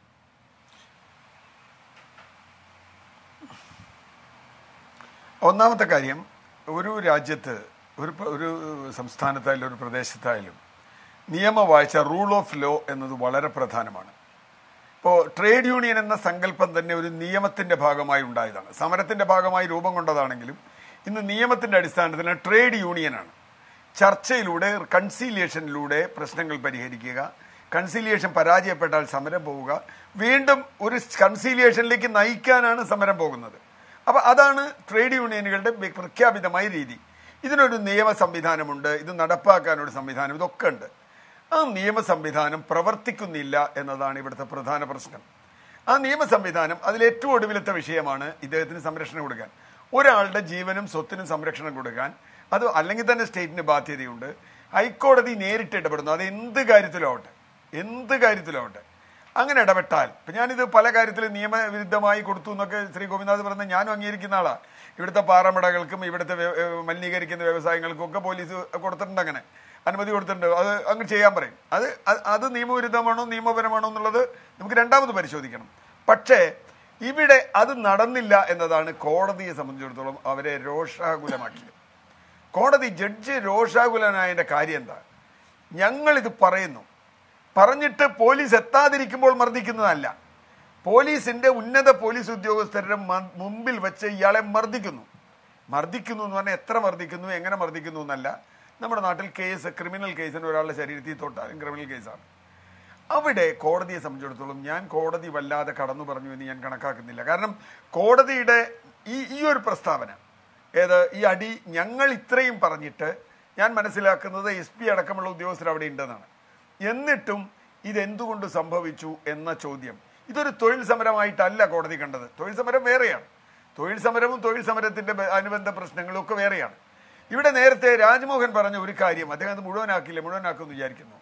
ഒന്നാമത്തെ കാര്യം ഒരു രാജ്യത്ത് ഒരു പ്ര- ഒരു സംസ്ഥാനത്തായാലും ഒരു പ്രദേശത്തായാലും നിയമവാഴ്ച റൂൾ ഓഫ് ലോ എന്നത് വളരെ പ്രധാനമാണ് ഇപ്പോൾ ട്രേഡ് യൂണിയൻ എന്ന സങ്കല്പം തന്നെ ഒരു നിയമത്തിന്റെ ഭാഗമായി ഉണ്ടായതാണ് സമരത്തിന്റെ ഭാഗമായി രൂപം കൊണ്ടതാണെങ്കിലും ഇന്ന് നിയമത്തിന്റെ അടിസ്ഥാനത്തിൽ ട്രേഡ് യൂണിയനാണ് ചർച്ചയിലൂടെ കൺസീലിയേഷനിലൂടെ പ്രശ്നങ്ങൾ പരിഹരിക്കുക കൺസീലിയേഷൻ പരാജയപ്പെട്ടാൽ സമരം പോവുക വീണ്ടും ഒരു കൺസീലിയേഷനിലേക്ക് നയിക്കാനാണ് സമരം പോകുന്നത് അപ്പൊ അതാണ് ട്രേഡ് യൂണിയനുകളുടെ ബി- പ്രഖ്യാപിതമായ രീതി ഇതിനൊരു നിയമ സംവിധാനമുണ്ട് ഇത് നടപ്പാക്കാൻ ഒരു സംവിധാനം ഇതൊക്കെ ഉണ്ട് ആ നിയമ സംവിധാനം പ്രവർത്തിക്കുന്നില്ല എന്നതാണ് ഇവിടുത്തെ പ്രധാന പ്രശ്നം ആ നിയമ സംവിധാനം അതിൽ ഏറ്റവും ഒടുവിലത്തെ വിഷയമാണ് ഇദ്ദേഹത്തിന് സംരക്ഷണം കൊടുക്കാൻ ഒരാളുടെ ജീവനും സ്വത്തിനും സംരക്ഷണം കൊടുക്കാൻ അത് അല്ലെങ്കിൽ തന്നെ സ്റ്റേറ്റിന് ബാധ്യതയുണ്ട് ഹൈക്കോടതി നേരിട്ട് ഇടപെടുന്നു അത് എന്ത് കാര്യത്തിലാവട്ടെ എന്ത് കാര്യത്തിലാവട്ടെ അങ്ങനെ ഇടപെട്ടാൽ ഇപ്പൊ ഞാനിത് പല കാര്യത്തിലും നിയമവിരുദ്ധമായി കൊടുത്തു എന്നൊക്കെ ശ്രീ ഗോപിനാഥ് പറഞ്ഞ ഞാനും അംഗീകരിക്കുന്ന ആളാ ഇവിടുത്തെ പാറമടകൾക്കും ഇവിടുത്തെ വ്യ- ഏഹ് മലിനീകരിക്കുന്ന വ്യവസായങ്ങൾക്കും ഒക്കെ പോലീസ് കൊടുത്തിട്ടുണ്ട് അങ്ങനെ അനുമതി കൊടുത്തിട്ടുണ്ട് അത് അങ്ങ് ചെയ്യാൻ പറയും അത് അത് അത് നിയമവിരുദ്ധമാണോ നിയമപരമാണോ എന്നുള്ളത് നമുക്ക് രണ്ടാമത് പരിശോധിക്കണം പക്ഷേ ഇവിടെ അത് നടന്നില്ല എന്നതാണ് കോടതിയെ സംബന്ധിച്ചിടത്തോളം അവരെ രോഷാകുലമാക്കിയത് കോടതി ജഡ്ജ് രോഷാകുലനായതിന്റെ കാര്യം എന്താ ഞങ്ങളിത് പറയുന്നു പറഞ്ഞിട്ട് പോലീസ് എത്താതിരിക്കുമ്പോൾ മർദ്ദിക്കുന്നതല്ല പോലീസിന്റെ ഉന്നത പോലീസ് ഉദ്യോഗസ്ഥരുടെ മ- മുമ്പിൽ വെച്ച് ഇയാളെ മർദ്ദിക്കുന്നു മർദ്ദിക്കുന്നു എന്ന് പറഞ്ഞാൽ എത്ര മർദ്ദിക്കുന്നു എങ്ങനെ മർദ്ദിക്കുന്നു എന്നല്ല നമ്മുടെ നാട്ടിൽ കേസ് ക്രിമിനൽ കേസിന് ഒരാളുടെ ശരീരത്തിൽ തൊട്ടാലും ക്രിമിനൽ കേസാണ് അവിടെ കോടതിയെ സംബന്ധിച്ചിടത്തോളം ഞാൻ കോടതി വല്ലാതെ കടന്നു പറഞ്ഞു എന്ന് ഞാൻ കണക്കാക്കുന്നില്ല കാരണം കോടതിയുടെ ഈ ഈ ഒരു പ്രസ്താവന ഏത് ഈ അടി ഞങ്ങൾ ഇത്രയും പറഞ്ഞിട്ട് ഞാൻ മനസ്സിലാക്കുന്നത് എസ് പി അടക്കമുള്ള ഉദ്യോഗസ്ഥർ അവിടെ ഉണ്ടെന്നാണ് എന്നിട്ടും ഇതെന്തുകൊണ്ട് സംഭവിച്ചു എന്ന ചോദ്യം ഇതൊരു തൊഴിൽ സമരമായിട്ടല്ല കോടതി കണ്ടത് തൊഴിൽ സമരം വേറെയാണ് തൊഴിൽ സമരവും തൊഴിൽ സമരത്തിന്റെ ബ- അനുബന്ധ പ്രശ്നങ്ങളും ഒക്കെ വേറെയാണ് ഇവിടെ നേരത്തെ രാജ്മോഹൻ പറഞ്ഞ ഒരു കാര്യം അദ്ദേഹം അത് മുഴുവനാക്കില്ല മുഴുവനാക്കുമെന്ന് വിചാരിക്കുന്നു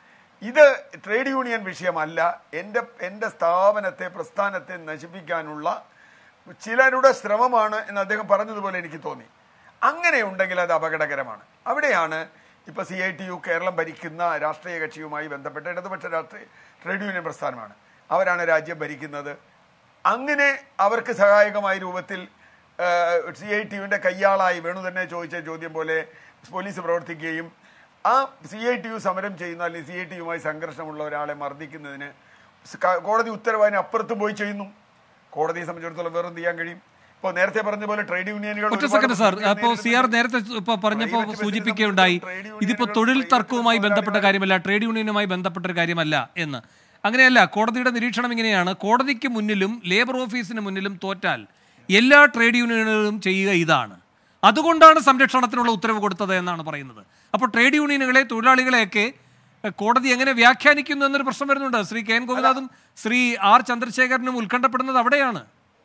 ഇത് ട്രേഡ് യൂണിയൻ വിഷയമല്ല എൻ്റെ എൻ്റെ സ്ഥാപനത്തെ പ്രസ്ഥാനത്തെ നശിപ്പിക്കാനുള്ള ചിലരുടെ ശ്രമമാണ് എന്ന് അദ്ദേഹം പറഞ്ഞതുപോലെ എനിക്ക് തോന്നി അങ്ങനെ ഉണ്ടെങ്കിൽ അത് അപകടകരമാണ് അവിടെയാണ് ഇപ്പൊ C I T U Keralam ഭരിക്കുന്ന രാഷ്ട്രീയ കക്ഷിയുമായി ബന്ധപ്പെട്ട ഇടതുപക്ഷ രാഷ്ട്രീയ ട്രേഡ് യൂണിയൻ പ്രസ്ഥാനമാണ് അവരാണ് രാജ്യം ഭരിക്കുന്നത് അങ്ങനെ അവർക്ക് സഹായകമായ രൂപത്തിൽ സി ഐ ടിയുവിൻ്റെ കയ്യാളായി വേണു തന്നെ ചോദിച്ച ചോദ്യം പോലെ പോലീസ് പ്രവർത്തിക്കുകയും ആ സി ഐ ടി യു സമരം ചെയ്യുന്ന അല്ലെങ്കിൽ സി ഐ ടി യുമായി സംഘർഷമുള്ള ഒരാളെ മർദ്ദിക്കുന്നതിന് സ് ക- കോടതി ഉത്തരവാദിന് അപ്പുറത്ത് പോയി ചെയ്യുന്നു കോടതിയെ സംബന്ധിച്ചിടത്തോളം വേറെ എന്ത് ചെയ്യാൻ കഴിയും ഇപ്പോൾ നേരത്തെ പറഞ്ഞ പോലെ ട്രേഡ് യൂണിയനുകൾ ഒറ്റ ഒരുപാട് സെക്കൻഡ് സാർ പ്രശ്നങ്ങൾ അപ്പോൾ സി ആർ നേരിടുന്നുണ്ട്. നേരത്തെ ഇപ്പൊ പറഞ്ഞപ്പോൾ Private സൂചിപ്പിക്കുകയുണ്ടായി business trade ഇതിപ്പോ union തൊഴിൽ private തർക്കവുമായി business ബന്ധപ്പെട്ട കാര്യമല്ല ട്രേഡ് യൂണിയനുമായി ബന്ധപ്പെട്ട ഒരു കാര്യമല്ല എന്ന് അങ്ങനെയല്ല കോടതിയുടെ നിരീക്ഷണം ഇങ്ങനെയാണ് കോടതിക്ക് മുന്നിലും ലേബർ ഓഫീസിന് മുന്നിലും തോറ്റാൽ എല്ലാ ട്രേഡ് യൂണിയനുകളും ചെയ്യുക ഇതാണ് അതുകൊണ്ടാണ് സംരക്ഷണത്തിനുള്ള ഉത്തരവ് കൊടുത്തത് എന്നാണ് പറയുന്നത് അപ്പോൾ ട്രേഡ് യൂണിയനുകളെ തൊഴിലാളികളെയൊക്കെ എഹ്, കോടതി എങ്ങനെ വ്യാഖ്യാനിക്കുന്നു എന്നൊരു പ്രശ്നം വരുന്നുണ്ട് ശ്രീ കെ എൻ ഗോപിനാഥും ശ്രീ ആർ ചന്ദ്രശേഖരനും ഉത്കണ്ഠപ്പെടുന്നത് അവിടെയാണ്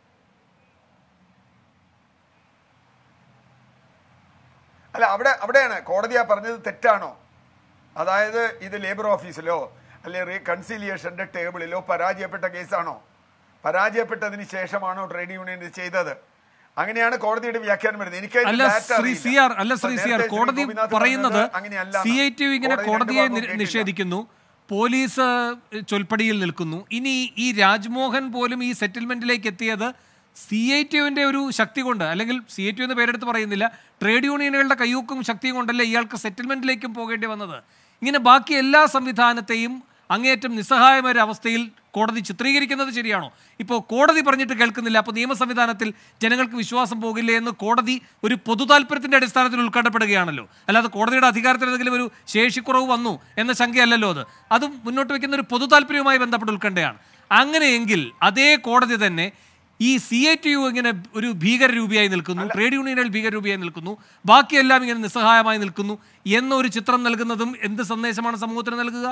അല്ല അവിടെ അവിടെയാണ് കോടതി ആ പറഞ്ഞത് തെറ്റാണോ അതായത് ഇത് ലേബർ ഓഫീസിലോ അല്ലെ റീകൺസിലിയേഷന്റെ ടേബിളിലോ പരാജയപ്പെട്ട കേസാണോ പരാജയപ്പെട്ടതിന് ശേഷമാണോ ട്രേഡ് യൂണിയൻ ഇത് ചെയ്തത് അങ്ങനെയാണ് കോടതിയുടെ വ്യാഖ്യാനം വരുന്നത് എനിക്ക് അതിന്റെ അല്ല data ശ്രീ അറിയില്ല. സി ആർ അല്ല ശ്രീ അപ്പോൾ സി ആർ നേരത്തെ ശ്രീ കോടതി ഗോപിനാഥ് പറയുന്നത് പറഞ്ഞത് അങ്ങനെയല്ല സി ഐ ടി ഇങ്ങനെ കോടതി കോടതിയെ രണ്ട് നി- ഭാഗവും കേട്ടില്ല. നിഷേധിക്കുന്നു പോലീസ് ചൊൽപ്പടിയിൽ നിൽക്കുന്നു ഇനി ഈ രാജ്മോഹൻ പോലും ഈ സെറ്റിൽമെന്റിലേക്ക് എത്തിയത് സി ഐ ടിയുവിന്റെ ഒരു ശക്തി കൊണ്ട് അല്ലെങ്കിൽ സി ഐ ടി എന്ന് പേരെടുത്ത് പറയുന്നില്ല ട്രേഡ് യൂണിയനുകളുടെ കയ്യൂക്കും ശക്തിയും കൊണ്ടല്ലേ ഇയാൾക്ക് സെറ്റിൽമെന്റിലേക്കും പോകേണ്ടി വന്നത് ഇങ്ങനെ ബാക്കി എല്ലാ സംവിധാനത്തെയും അങ്ങേയറ്റം നിസ്സഹായമായ ഒരു അവസ്ഥയിൽ കോടതി ചിത്രീകരിക്കുന്നത് ശരിയാണോ ഇപ്പോൾ കോടതി പറഞ്ഞിട്ട് കേൾക്കുന്നില്ല അപ്പോൾ നിയമ സംവിധാനത്തിൽ ജനങ്ങൾക്ക് വിശ്വാസം പോകില്ലേ എന്ന് കോടതി ഒരു പൊതു താല്പര്യത്തിന്റെ അടിസ്ഥാനത്തിൽ ഉൾക്കണ്ടപ്പെടുകയാണല്ലോ അല്ലാതെ കോടതിയുടെ അധികാരത്തിൽ എന്തെങ്കിലും ഒരു ശേഷിക്കുറവ് വന്നു എന്ന ശങ്കയല്ലല്ലോ അത് അത് മുന്നോട്ട് വെക്കുന്ന ഒരു പൊതു താല്പര്യവുമായി ബന്ധപ്പെട്ട് ഉൾക്കണ്ടയാണ് അങ്ങനെയെങ്കിൽ അതേ കോടതി തന്നെ ഈ സി ഐ ടി യു ഇങ്ങനെ ഒരു ഭീകരരൂപിയായി നിൽക്കുന്നു ട്രേഡ് യൂണിയനുകൾ ഭീകരരൂപിയായി നിൽക്കുന്നു ബാക്കിയെല്ലാം ഇങ്ങനെ നിസ്സഹായമായി നിൽക്കുന്നു എന്നൊരു ചിത്രം നൽകുന്നതും എന്ത് സന്ദേശമാണ് സമൂഹത്തിന് നൽകുക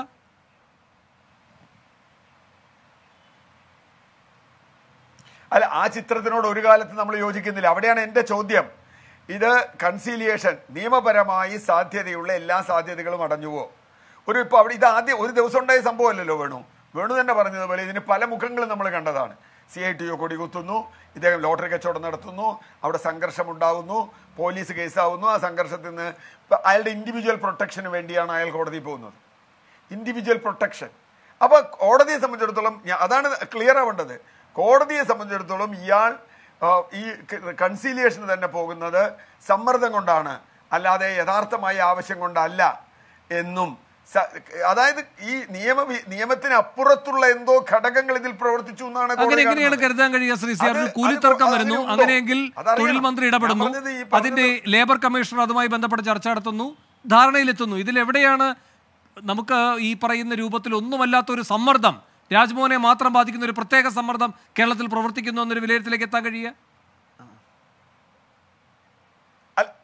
അല്ല ആ ചിത്രത്തിനോട് ഒരു കാലത്ത് നമ്മൾ യോജിക്കുന്നില്ല അവിടെയാണ് എൻ്റെ ചോദ്യം ഇത് കൺസീലിയേഷൻ നിയമപരമായി സാധ്യതയുള്ള എല്ലാ സാധ്യതകളും അടഞ്ഞുവോ ഒരു ഇപ്പോൾ അവിടെ ഇത് ആദ്യം ഒരു ദിവസം ഉണ്ടായ സംഭവമല്ലല്ലോ വേണു വേണു തന്നെ പറഞ്ഞതുപോലെ ഇതിന് പല മുഖങ്ങളും നമ്മൾ കണ്ടതാണ് സി ഐ ടി ഒ കൊടികുത്തുന്നു ഇദ്ദേഹം ലോട്ടറി കച്ചവടം നടത്തുന്നു അവിടെ സംഘർഷം ഉണ്ടാകുന്നു പോലീസ് കേസാവുന്നു ആ സംഘർഷത്തിൽ നിന്ന് ഇപ്പൊ അയാളുടെ ഇൻഡിവിജ്വൽ പ്രൊട്ടക്ഷന് വേണ്ടിയാണ് അയാൾ കോടതിയിൽ പോകുന്നത് ഇൻഡിവിജ്വൽ പ്രൊട്ടക്ഷൻ അപ്പൊ കോടതിയെ സംബന്ധിച്ചിടത്തോളം ഞാ- അതാണ് ക്ലിയർ ആവേണ്ടത് കോടതിയെ സംബന്ധിച്ചിടത്തോളം ഇയാൾ ആ, ഈ കൺസീലിയേഷന് തന്നെ പോകുന്നത് സമ്മർദ്ദം കൊണ്ടാണ് അല്ലാതെ യഥാർത്ഥമായ ആവശ്യം കൊണ്ടല്ല എന്നും സ- അതായത് ഈ നിയമ നിയമത്തിന് അപ്പുറത്തുള്ള എന്തോ ഘടകങ്ങൾ ഇതിൽ പ്രവർത്തിച്ചു എന്നാണ് കോടതി അങ്ങനെ എങ്ങനെയാണ് കാണുന്നത്. കരുതാൻ കഴിയുക ശ്രീ സി അത് ആറിൽ കൂലിത്തർക്കം അത് വരുന്നു അതിലുണ്ടോ? അങ്ങനെയെങ്കിൽ അതറിയണം. തൊഴിൽ മന്ത്രി ഇടപെടുന്നു ഞാൻ പറഞ്ഞത് ഈ പറഞ്ഞത് അതിന്റെ ലേബർ കമ്മീഷണർ അതുമായി ബന്ധപ്പെട്ട് ചർച്ച നടത്തുന്നു ധാരണയിലെത്തുന്നു ഇതിൽ എവിടെയാണ് നമുക്ക് ഈ പറയുന്ന രൂപത്തിൽ ഒന്നുമല്ലാത്ത ഒരു സമ്മർദ്ദം രാജ്മോഹനെ മാത്രം ബാധിക്കുന്ന ഒരു പ്രത്യേക സമ്മർദ്ദം കേരളത്തിൽ പ്രവർത്തിക്കുന്നു എന്നൊരു വിലയിരുത്തലേക്ക് എത്താൻ കഴിയുക അല്ല-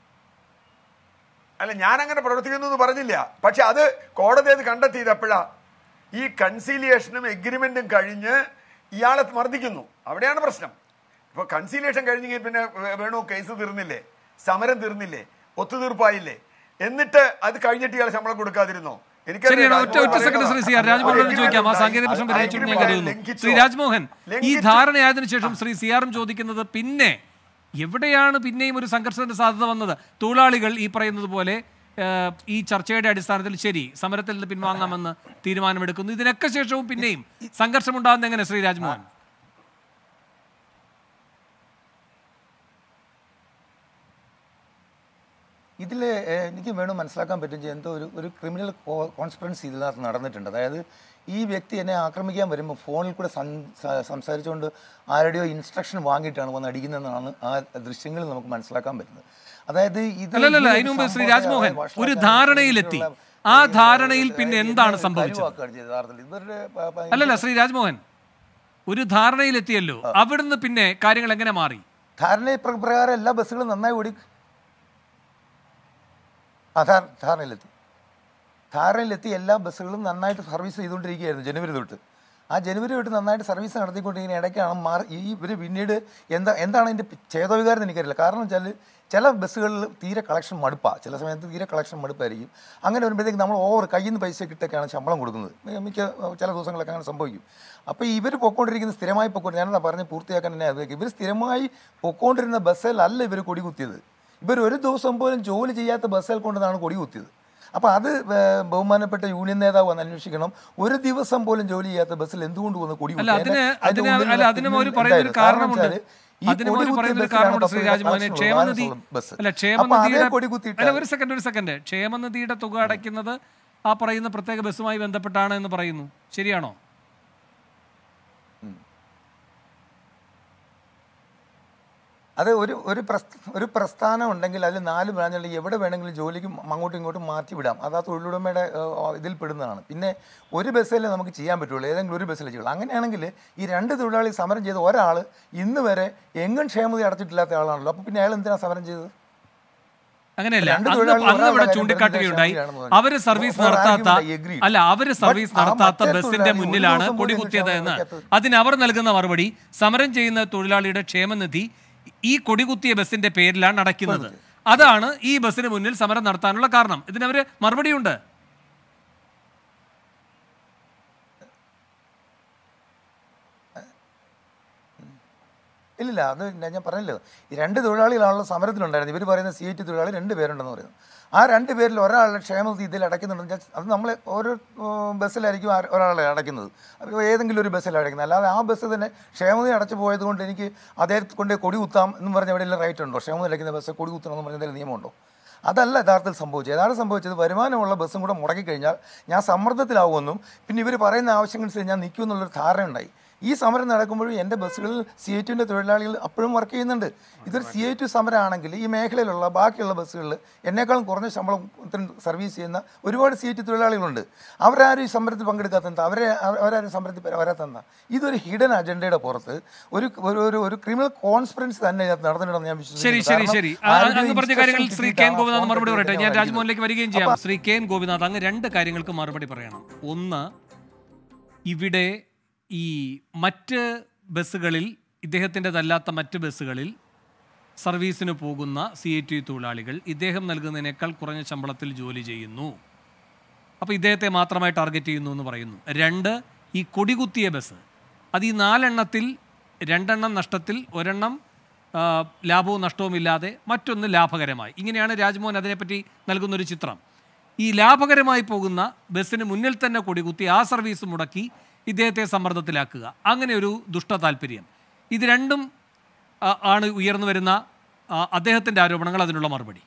അല്ല ഞാൻ അങ്ങനെ പ്രവർത്തിക്കുന്നു എന്ന് പറഞ്ഞില്ല പക്ഷെ അത് കോടതി അത് കണ്ടെത്തിയത് എപ്പോഴാ ഈ കൺസീലിയേഷനും എഗ്രിമെന്റും കഴിഞ്ഞ് ഇയാളെ മർദ്ദിക്കുന്നു അവിടെയാണ് പ്രശ്നം ഇപ്പൊ കൺസീലിയേഷൻ കഴിഞ്ഞെങ്കിൽ പിന്നെ വേ- വേണു കേസ് തീർന്നില്ലേ സമരം തീർന്നില്ലേ ഒത്തുതീർപ്പായില്ലേ എന്നിട്ട് അത് കഴിഞ്ഞിട്ട് ഇയാൾ ശമ്പളം കൊടുക്കാതിരുന്നോ ശരിയാണ് ഒറ്റ ഒറ്റ സെക്കൻഡ് ശ്രീ സി ആർ രാജ്മോഹനോട് ചോദിക്കാം ആ സാങ്കേതിക പ്രശ്നം പരിഹരിച്ചു ഞാൻ കരുതുന്നു ശ്രീ രാജ്മോഹൻ ഈ ധാരണയായതിനു ശേഷം ശ്രീ സി ആറും ചോദിക്കുന്നത് പിന്നെ എവിടെയാണ് പിന്നെയും ഒരു സംഘർഷത്തിന്റെ സാധ്യത വന്നത് തൊഴിലാളികൾ ഈ പറയുന്നത് പോലെ ഏഹ്, ഈ ചർച്ചയുടെ അടിസ്ഥാനത്തിൽ ശരി സമരത്തിൽ നിന്ന് പിൻവാങ്ങാമെന്ന് തീരുമാനമെടുക്കുന്നു ഇതിനൊക്കെ ശേഷവും പിന്നെയും സംഘർഷമുണ്ടാകുന്ന എങ്ങനെ ശ്രീ രാജ്മോഹൻ ഇതിൽ എനിക്ക് വേണം മനസ്സിലാക്കാൻ പറ്റും ചെയ്യ- എന്തോ ഒരു ഒരു ക്രിമിനൽ കോൺസ്പിറൻസി ഇതിനകത്ത് നടന്നിട്ടുണ്ട് അതായത് ഈ വ്യക്തി എന്നെ ആക്രമിക്കാൻ വരുമ്പോൾ ഫോണിൽ കൂടെ സം- സ- സംസാരിച്ചുകൊണ്ട് ആരുടെയോ ഇൻസ്ട്രക്ഷൻ വാങ്ങിയിട്ടാണ് വന്ന് അടിക്കുന്നതെന്നാണ് ആ ദൃശ്യങ്ങളിൽ നമുക്ക് മനസ്സിലാക്കാൻ പറ്റുന്നത് അതായത് ഇത് അല്ലല്ലല്ല ഈ ഒരു അതിനു മുമ്പ് ശ്രീ സംഭവത്തെ രാജ്മോഹൻ വഷളാക്കാൻ ഒരു വേണ്ടിയിട്ടുള്ള ധാരണയിലെത്തി ആ ഒരു ധാരണയിൽ ഒരു പിന്നെ എന്നെ എന്താണ് സംഭവിച്ചത് കരുവാക്കുകയാണ് ചെയ്തത് യഥാർത്ഥത്തിൽ. ഇവരുടെ പ- പ- അല്ലല്ല ശ്രീ രാജ്മോഹൻ ഒരു ധാരണയിലെത്തിയല്ലോ അവിടുന്ന് പിന്നെ കാര്യങ്ങൾ എങ്ങനെ മാറി ധാരണ പ്ര- പ്രകാരം എല്ലാ ബസ്സുകളും നന്നായി ഓടി ആ ധാ- ധാരണയിലെത്തി ധാരണയിലെത്തി എല്ലാ ബസ്സുകളും നന്നായിട്ട് സർവീസ് ചെയ്തുകൊണ്ടിരിക്കുകയായിരുന്നു ജനുവരി തൊട്ട് ആ ജനുവരി തൊട്ട് നന്നായിട്ട് സർവീസ് നടത്തിക്കൊണ്ടിരിക്കുന്ന ഇടയ്ക്കാണ് മാറി ഈ ഇവർ പിന്നീട് എന്താ എന്താണ് അതിൻ്റെ ചേതോവികാരം എന്ന് എനിക്കറിയില്ല കാരണം വെച്ചാൽ ചില ബസ്സുകളിൽ തീരെ കളക്ഷൻ മടുപ്പാണ് ചില സമയത്ത് തീരെ കളക്ഷൻ മടുപ്പായിരിക്കും അങ്ങനെ വരുമ്പോഴത്തേക്ക് നമ്മൾ ഓവർ കയ്യിൽ നിന്ന് പൈസ കിട്ടൊക്കെയാണ് ശമ്പളം കൊടുക്കുന്നത് മി- മിക്ക ചില ദിവസങ്ങളൊക്കെ അങ്ങനെ സംഭവിക്കും അപ്പോൾ ഇവർ പൊക്കോണ്ടിരിക്കുന്ന സ്ഥിരമായി പൊക്കോണ്ട് ഞാനെന്താ പറഞ്ഞ് പൂർത്തിയാക്കാൻ തന്നെ അത് ഇവർ സ്ഥിരമായി പൊക്കോണ്ടിരുന്ന ബസ്സിലല്ല ഇവർ കൊടി കുത്തിയത് ഇവർ ഒരു ദിവസം പോലും ജോലി ചെയ്യാത്ത ബസ്സിൽ കൊണ്ടുവന്നാണ് കൊടി കുത്തിയത് അപ്പോൾ അത് ഏഹ്, ബഹുമാനപ്പെട്ട യൂണിയൻ നേതാവ് വന്ന് അന്വേഷിക്കണം ഒരു ദിവസം പോലും ജോലി ചെയ്യാത്ത ബസ്സിൽ എന്തുകൊണ്ട് വന്ന് കൊടി അല്ല, കുത്തി? അതിന് അതിന്റെ- അതിന്റെ അതിന് ഉള്ളിൽ അല്ല, അതിനും അവർ എന്തായിരുന്നു? പറയുന്ന ഒരു കാരണമുണ്ട്. കാരണം വെച്ചാല് ഈ അതിനും കൊടി അവർ കുത്തിയ പറയുന്ന ഒരു ബസ്സിലാണ് കാരണമുണ്ട് പത്ത് ശ്രീ രാജ്മോഹനെ ലക്ഷം ക്ഷേമനിധി ഉള്ള ബസ്. അല്ല അപ്പോൾ അതേ ക്ഷേമനിധിയുടെ കൊടി കുത്തിയിട്ടാണ് അല്ല ഒരു സെക്കൻഡ് ഒരു സെക്കൻഡ് ക്ഷേമനിധിയുടെ തുക അടയ്ക്കുന്നത് ആ പറയുന്ന പ്രത്യേക ബസ്സുമായി ബന്ധപ്പെട്ടാണ് എന്ന് പറയുന്നു ശരിയാണോ അത് ഒരു ഒരു പ്രസ്ഥ ഒരു പ്രസ്ഥാനം ഉണ്ടെങ്കിൽ അതിൽ നാല് ബ്രാഞ്ചുകൾ എവിടെ വേണമെങ്കിലും ജോലിക്ക് അങ്ങോട്ടും ഇങ്ങോട്ടും മാറ്റി വിടാം അത് ആ തൊഴിലുടമയുടെ ഏഹ്, ഇതിൽ പെടുന്നതാണ് പിന്നെ ഒരു ബസ്സിലേ നമുക്ക് ചെയ്യാൻ പറ്റുള്ളൂ ഏതെങ്കിലും ഒരു ബസ്സിലേ ചെയ്യുള്ളൂ അങ്ങനെയാണെങ്കിൽ ഈ രണ്ട് തൊഴിലാളി സമരം ചെയ്ത ഒരാൾ ഇന്ന് വരെ എങ്ങും ക്ഷേമത അടച്ചിട്ടില്ലാത്ത ആളാണല്ലോ അപ്പോൾ പിന്നെ അയാൾ എന്തിനാണ് സമരം ചെയ്തത് അങ്ങനെയല്ല രണ്ട് അന്ന് തൊഴിലാളികൾ അന്ന് ഒരാളുടെ ഇവിടെ കാര്യം ചൂണ്ടിക്കാട്ടുകയുണ്ടായി പറഞ്ഞാൽ ശരിയാണെന്ന് അവര് സർവീസ് For നടത്താത്ത argument, I agree. അല്ല അവര് But സർവീസ് ആ നടത്താത്ത മറ്റേ ബസിന്റെ തൊഴിലാളി ഒരു മുന്നിലാണ് ദിവസം കൊടി പോലും കുത്തിയത് എന്ന് ക്ഷേമം അതിന് അവർ നൽകുന്ന മറുപടി സമരം ചെയ്യുന്ന തൊഴിലാളിയുടെ ക്ഷേമനിധി ഈ കൊടി കുത്തിയ ബസിന്റെ പേരിലാണ് അടയ്ക്കുന്നത് അതാണ് ഈ ബസിന് മുന്നിൽ സമരം നടത്താനുള്ള കാരണം ഇതിനവര് മറുപടിയുണ്ട് ഇല്ലില്ല അത് ഞാൻ ഞാൻ പറഞ്ഞല്ലോ ഈ രണ്ട് തൊഴിലാളികളാണല്ലോ സമരത്തിലുണ്ടായിരുന്നത് ഇവർ പറയുന്ന സി ഐ ടി തൊഴിലാളി രണ്ട് പേരുണ്ടെന്ന് പറയുന്നു ആ രണ്ട് പേരിൽ ഒരാളുടെ ക്ഷേമനിധി ഇതിൽ അടയ്ക്കുന്നുണ്ടെന്ന് വെച്ചാൽ അത് നമ്മൾ ഓരോ ഉം, ബസ്സിലായിരിക്കും ആ- ഒരാളെ അടയ്ക്കുന്നത് അപ്പോൾ ഏതെങ്കിലും ഒരു ബസ്സിൽ അടയ്ക്കുന്നത് അല്ലാതെ ആ ബസ് തന്നെ ക്ഷേമനിധി അടച്ചു പോയത് കൊണ്ട് എനിക്ക് അദ്ദേഹത്തെ കൊണ്ട് കൊടി കുത്താം എന്ന് പറഞ്ഞ എവിടെയെല്ലാം റൈറ്റ് ഉണ്ടോ ക്ഷേമനിധി അടയ്ക്കുന്ന ബസ് കൊടി കുത്തണം എന്ന് പറഞ്ഞ എന്തെങ്കിലും നിയമമുണ്ടോ അതല്ല യഥാർത്ഥത്തിൽ സംഭവിച്ചത് യഥാർത്ഥം സംഭവിച്ചത് വരുമാനമുള്ള ബസ്സും കൂടെ മുടക്കി കഴിഞ്ഞാൽ ഞാൻ സമ്മർദ്ദത്തിലാവുമെന്നും പിന്നെ ഇവർ പറയുന്ന ആവശ്യങ്ങൾ ഞാൻ നിൽക്കുമെന്നുള്ളൊരു ധാരണയുണ്ടായി ഈ സമരം നടക്കുമ്പോഴും എൻ്റെ ബസ്സുകളിൽ സി ഐ ടുവിൻ്റെ തൊഴിലാളികൾ അപ്പോഴും വർക്ക് ചെയ്യുന്നുണ്ട് ഇതൊരു സി ഐ ടു സമരമാണെങ്കിൽ ഈ മേഖലയിലുള്ള ബാക്കിയുള്ള ബസ്സുകളിൽ എന്നേക്കാളും കുറഞ്ഞ ശമ്പളത്തിന് സർവീസ് ചെയ്യുന്ന ഒരുപാട് സി ഐ ടി തൊഴിലാളികളുണ്ട് അവരാരും ഈ സമരത്തിൽ പങ്കെടുക്കാത്തത് അവരെ അവ- അവരാരും സമരത്തിൽ വരാ- വരാത്തതെന്താ ഇതൊരു ഹിഡൻ അജണ്ടയുടെ പുറത്ത് ഒരു ഒരു ഒരു ഒരു ക്രിമിനൽ കോൺസ്പിറൻസി തന്നെ ഇതിനകത്ത് നടന്നിട്ടുണ്ടെന്ന് ഞാൻ ശരി വിശ്വസിക്കുന്നു ശരി കാരണം ശരി ആ, ആരുടെയും അങ്ങ് പറഞ്ഞ instruction കാര്യങ്ങൾ ശ്രീ കെ എൻ കിട്ടിയിട്ടാണ് ഗോപിനാഥ് ഫോൺ മറുപടി പറയട്ടെ ഞാൻ എടുക്കുന്നത്. രാജ്മോഹനിലേക്ക് വരികയും ചെയ്യാം ശ്രീ കെ എൻ ഗോപിനാഥ് അങ്ങ് രണ്ട് കാര്യങ്ങൾക്ക് മറുപടി പറയണം ഒന്ന് ഇവിടെ ഈ മറ്റ് ബസ്സുകളിൽ ഇദ്ദേഹത്തിൻ്റെതല്ലാത്ത മറ്റ് ബസ്സുകളിൽ സർവീസിന് പോകുന്ന സി ഐ ടി തൊഴിലാളികൾ ഇദ്ദേഹം നൽകുന്നതിനേക്കാൾ കുറഞ്ഞ ശമ്പളത്തിൽ ജോലി ചെയ്യുന്നു അപ്പോൾ ഇദ്ദേഹത്തെ മാത്രമായി ടാർഗറ്റ് ചെയ്യുന്നു എന്ന് പറയുന്നു രണ്ട് ഈ കൊടികുത്തിയ ബസ് അത് ഈ നാലെണ്ണത്തിൽ രണ്ടെണ്ണം നഷ്ടത്തിൽ ഒരെണ്ണം ആ, ലാഭവും നഷ്ടവും ഇല്ലാതെ മറ്റൊന്ന് ലാഭകരമായി ഇങ്ങനെയാണ് രാജ്മോഹൻ അതിനെപ്പറ്റി നൽകുന്നൊരു ചിത്രം ഈ ലാഭകരമായി പോകുന്ന ബസ്സിന് മുന്നിൽ തന്നെ കൊടികുത്തി ആ സർവീസ് മുടക്കി ഇദ്ദേഹത്തെ സമ്മർദ്ദത്തിലാക്കുക അങ്ങനെ ഒരു ദുഷ്ട താല്പര്യം ഇത് രണ്ടും ആ, ആണ് ഉയർന്നു വരുന്ന ആ, അദ്ദേഹത്തിൻ്റെ ആരോപണങ്ങൾ അതിനുള്ള മറുപടി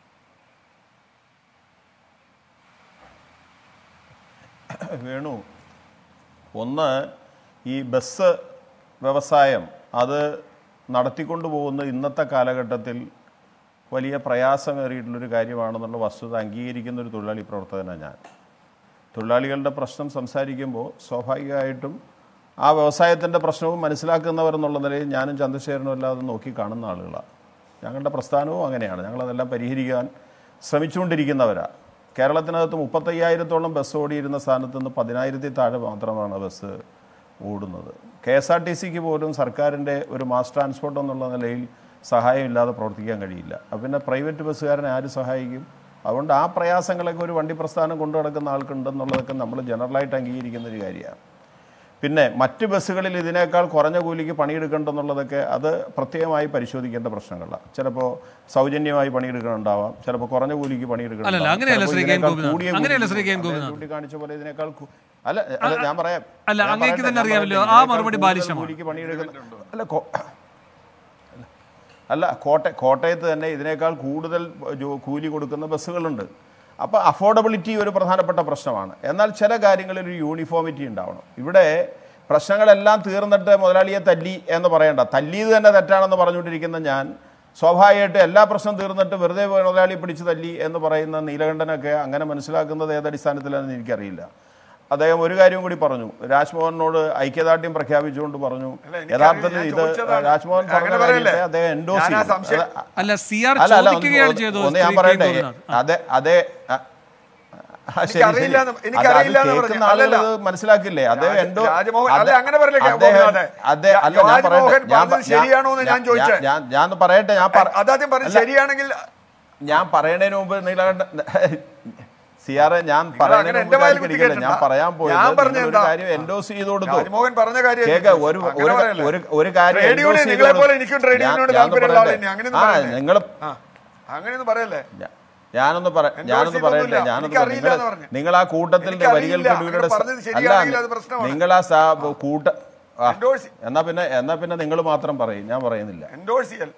വേണു ഒന്ന് ഈ ബസ് വ്യവസായം അത് നടത്തിക്കൊണ്ടു പോകുന്ന ഇന്നത്തെ കാലഘട്ടത്തിൽ വലിയ പ്രയാസമേറിയിട്ടുള്ളൊരു കാര്യമാണെന്നുള്ള വസ്തുത അംഗീകരിക്കുന്ന ഒരു തൊഴിലാളി പ്രവർത്തകനാണ് ഞാൻ തൊഴിലാളികളുടെ പ്രശ്നം സംസാരിക്കുമ്പോൾ സ്വാഭാവികമായിട്ടും ആ വ്യവസായത്തിൻ്റെ പ്രശ്നവും മനസ്സിലാക്കുന്നവർ എന്നുള്ള നിലയിൽ ഞാനും ചന്ദ്രശേഖരനും അല്ലാതെ നോക്കി കാണുന്ന ആളുകളാണ് ഞങ്ങളുടെ പ്രസ്ഥാനവും അങ്ങനെയാണ് ഞങ്ങളതെല്ലാം പരിഹരിക്കാൻ ശ്രമിച്ചുകൊണ്ടിരിക്കുന്നവരാണ് കേരളത്തിനകത്ത് മുപ്പത്തയ്യായിരത്തോളം ബസ് ഓടിയിരുന്ന സ്ഥാനത്ത് നിന്ന് പതിനായിരത്തി താഴെ മാത്രമാണ് ബസ് ഓടുന്നത് കെ എസ് ആർ ടി സിക്ക് പോലും സർക്കാരിൻ്റെ ഒരു മാസ് ട്രാൻസ്പോർട്ട് എന്നുള്ള നിലയിൽ സഹായമില്ലാതെ പ്രവർത്തിക്കാൻ കഴിയില്ല അപ്പം പിന്നെ പ്രൈവറ്റ് ബസ്സുകാരനെ ആര് സഹായിക്കും അതുകൊണ്ട് ആ പ്രയാസങ്ങളൊക്കെ ഒരു വണ്ടി പ്രസ്ഥാനം കൊണ്ടു നടക്കുന്ന ആൾക്കുണ്ടെന്നുള്ളതൊക്കെ നമ്മൾ ജനറലായിട്ട് അംഗീകരിക്കുന്ന ഒരു കാര്യമാണ് പിന്നെ മറ്റ് ബസ്സുകളിൽ ഇതിനേക്കാൾ കുറഞ്ഞ കൂലിക്ക് പണിയെടുക്കേണ്ടെന്നുള്ളതൊക്കെ അത് പ്രത്യേകമായി പരിശോധിക്കേണ്ട പ്രശ്നങ്ങളാണ് ചിലപ്പോൾ സൗജന്യമായി പണിയെടുക്കണുണ്ടാവാം ചിലപ്പോൾ കുറഞ്ഞ കൂലിക്ക് അല്ലല്ല, അങ്ങനെയല്ല ശ്രീ കെ. പണിയെടുക്കണം ഗോപിനാഥ്. അങ്ങനെയല്ല ശ്രീ കെ. ഗോപിനാഥ്. ചൂണ്ടിക്കാണിച്ച പോലെ ഇതിനേക്കാൾ കു- അല്ല അല്ല ഞാൻ പറയാം അല്ല, ഞാൻ അങ്ങേക്ക് പറയട്ടെ, തന്നെ ഞാൻ അറിയാമല്ലോ, പറയട്ടെ, ആ ഇതിനേക്കാൾ മറുപടി കൂടുതൽ ബാലിശമാണ്. കൂലിക്ക് പണിയെടുക്കുന്ന അല്ല കോ- അല്ല കോട്ട കോട്ടയത്ത് തന്നെ ഇതിനേക്കാൾ കൂടുതൽ ജോ- കൂലി കൊടുക്കുന്ന ബസ്സുകളുണ്ട് അപ്പോൾ അഫോർഡബിലിറ്റി ഒരു പ്രധാനപ്പെട്ട പ്രശ്നമാണ് എന്നാൽ ചില കാര്യങ്ങളിൽ ഒരു യൂണിഫോമിറ്റി ഉണ്ടാവണം ഇവിടെ പ്രശ്നങ്ങളെല്ലാം തീർന്നിട്ട് മുതലാളിയെ തല്ലി എന്ന് പറയണ്ട തല്ലിയത് തന്നെ തെറ്റാണെന്ന് പറഞ്ഞുകൊണ്ടിരിക്കുന്ന ഞാൻ സ്വാഭാവികമായിട്ട് എല്ലാ പ്രശ്നം തീർന്നിട്ട് വെറുതെ പോയി മുതലാളി പിടിച്ച് തല്ലി എന്ന് പറയുന്ന നീലകണ്ഠനൊക്കെ അങ്ങനെ മനസ്സിലാക്കുന്നത് ഏതടിസ്ഥാനത്തിലാണെന്ന് എനിക്കറിയില്ല അദ്ദേഹം ഒരു കാര്യം കൂടി പറഞ്ഞു രാജ്മോഹനോട് ഐക്യദാർഢ്യം പ്രഖ്യാപിച്ചുകൊണ്ട് പറഞ്ഞു എനിക്കറിയില്ല, യഥാർത്ഥത്തിൽ ഞാൻ ഇത് ചോദിച്ചതാണ്. രാജ്മോഹൻ പറഞ്ഞ അങ്ങനെ പറയല്ലേ? കാര്യത്തെ അദ്ദേഹം എൻഡോസ് ഞാനാ ചെയ്തു സംശയം- അത് അല്ല സി ആർ അല്ല അല്ല ഒന്ന് ചോദിക്കുകയാണ് ഒന്ന് ചെയ്തത് ഒന്ന് ഞാൻ ശ്രീ കെ. പറയട്ടെ ഗോപിനാഥ്. ആ. അതെ അതെ ആ, ആ, ശരി, എനിക്കറിയില്ല ശരി. എന്ന്- അത് എനിക്കറിയില്ല അത് എന്ന് കേൾക്കുന്ന പറഞ്ഞു. ആളുകൾ അല്ലല്ല. ഇത് മനസ്സിലാക്കില്ലേ അദ്ദേഹം രാജ- എൻഡോ രാജമോഹൻ- അത് അല്ല, അങ്ങനെ പറയില്ല, കെ. അദ്ദേഹം- ഗോപിനാഥേ. അതെ അല്ല ഞാൻ രാജമോഹൻ പറയട്ടെ ഞാൻ പറഞ്ഞത് ശരിയാണോ എന്ന് ഞാൻ ചോദിച്ചേ. ഞാൻ ഞാൻ ഒന്ന് പറയട്ടെ ഞാൻ പറ- അതാദ്യം പറഞ്ഞു അല്ല, ശരിയാണെങ്കിൽ ഞാൻ പറയണതിന് മുമ്പ് നീലകണ്ഠ സിയാറെ ഞാൻ പറയുന്നതിന് അങ്ങനെ മുമ്പ് എന്റെ വായിൽ ഇതായിരിക്കില്ല. കുത്തി ഞാൻ കേട്ടണ്ട. പറയാൻ ഞാൻ പോയത് പറഞ്ഞത് നിങ്ങൾ ഒരു എന്താ? കാര്യം എൻഡോസ് ചെയ്ത് കൊടുത്തു രാജ്മോഹൻ പറഞ്ഞ കാര്യം കേക്ക് ഒരു അങ്ങനെ ഒരു പറയല്ലേ? ഒരു ഒരു കാര്യം ട്രേഡ് യൂണിയൻ endorse ചെയ്ത് നിങ്ങളെ പോലെ കൊടുത്തു. എനിക്കും ട്രേഡ് ഞാൻ- യൂണിയനോട് ഞാൻ ഒന്ന് താല്പര്യമുള്ള ആൾ പറയട്ടെ. തന്നെയാ. അങ്ങനെയൊന്നും ആ പറയല്ലേ? നിങ്ങൾ ആ അങ്ങനെയൊന്നും പറയല്ലേ ഞാ- ഞാനൊന്ന് പറ Endorse ഞാനൊന്ന് പറയട്ടെ ചെയ്തൊന്നുമില്ല. ഞാനൊന്ന് എനിക്കറിയില്ല നിങ്ങൾ എന്ന് പറഞ്ഞു. നിങ്ങൾ ആ കൂട്ടത്തിന്റെ എനിക്കറിയില്ല. വരികൾക്ക് അങ്ങനെ വീടുടെ പറഞ്ഞത് അല്ല ശരിയാണെങ്കിൽ അത് പ്രശ്നമാണ്. നിങ്ങൾ ആ സാ- കൂട്ട ആ, Endorse എന്നാ പിന്നെ എന്നാ പിന്നെ നിങ്ങൾ മാത്രം പറയും ഞാൻ പറയുന്നില്ല എൻഡോഴ്സ് ചെയ്യൽ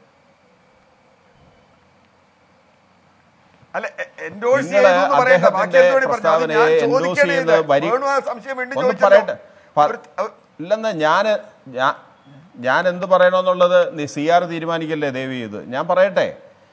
അല്ല എൻഡോഴ്സ് നിങ്ങള് ചെയ്തു എന്ന് പറയണ്ട ബാക്കി അദ്ദേഹത്തിന്റെ എന്തുകൂടി പറഞ്ഞു അത് ഞാൻ പ്രസ്താവനയെ endorse ചോദിക്കണേ ഇത്. ചെയ്യുന്ന വരി- വേണു ആ സംശയം വീണ്ടും ഒന്ന് ചോദിച്ചല്ലോ. പറയട്ടെ പ- ഒരു- ഒരു- ഇല്ലെന്ന് ഞാൻ ഞാൻ ഞാൻ എന്ത് പറയണമെന്നുള്ളത് സി ആർ തീരുമാനിക്കല്ലേ ദേവി ഇത് ഞാൻ പറയട്ടെ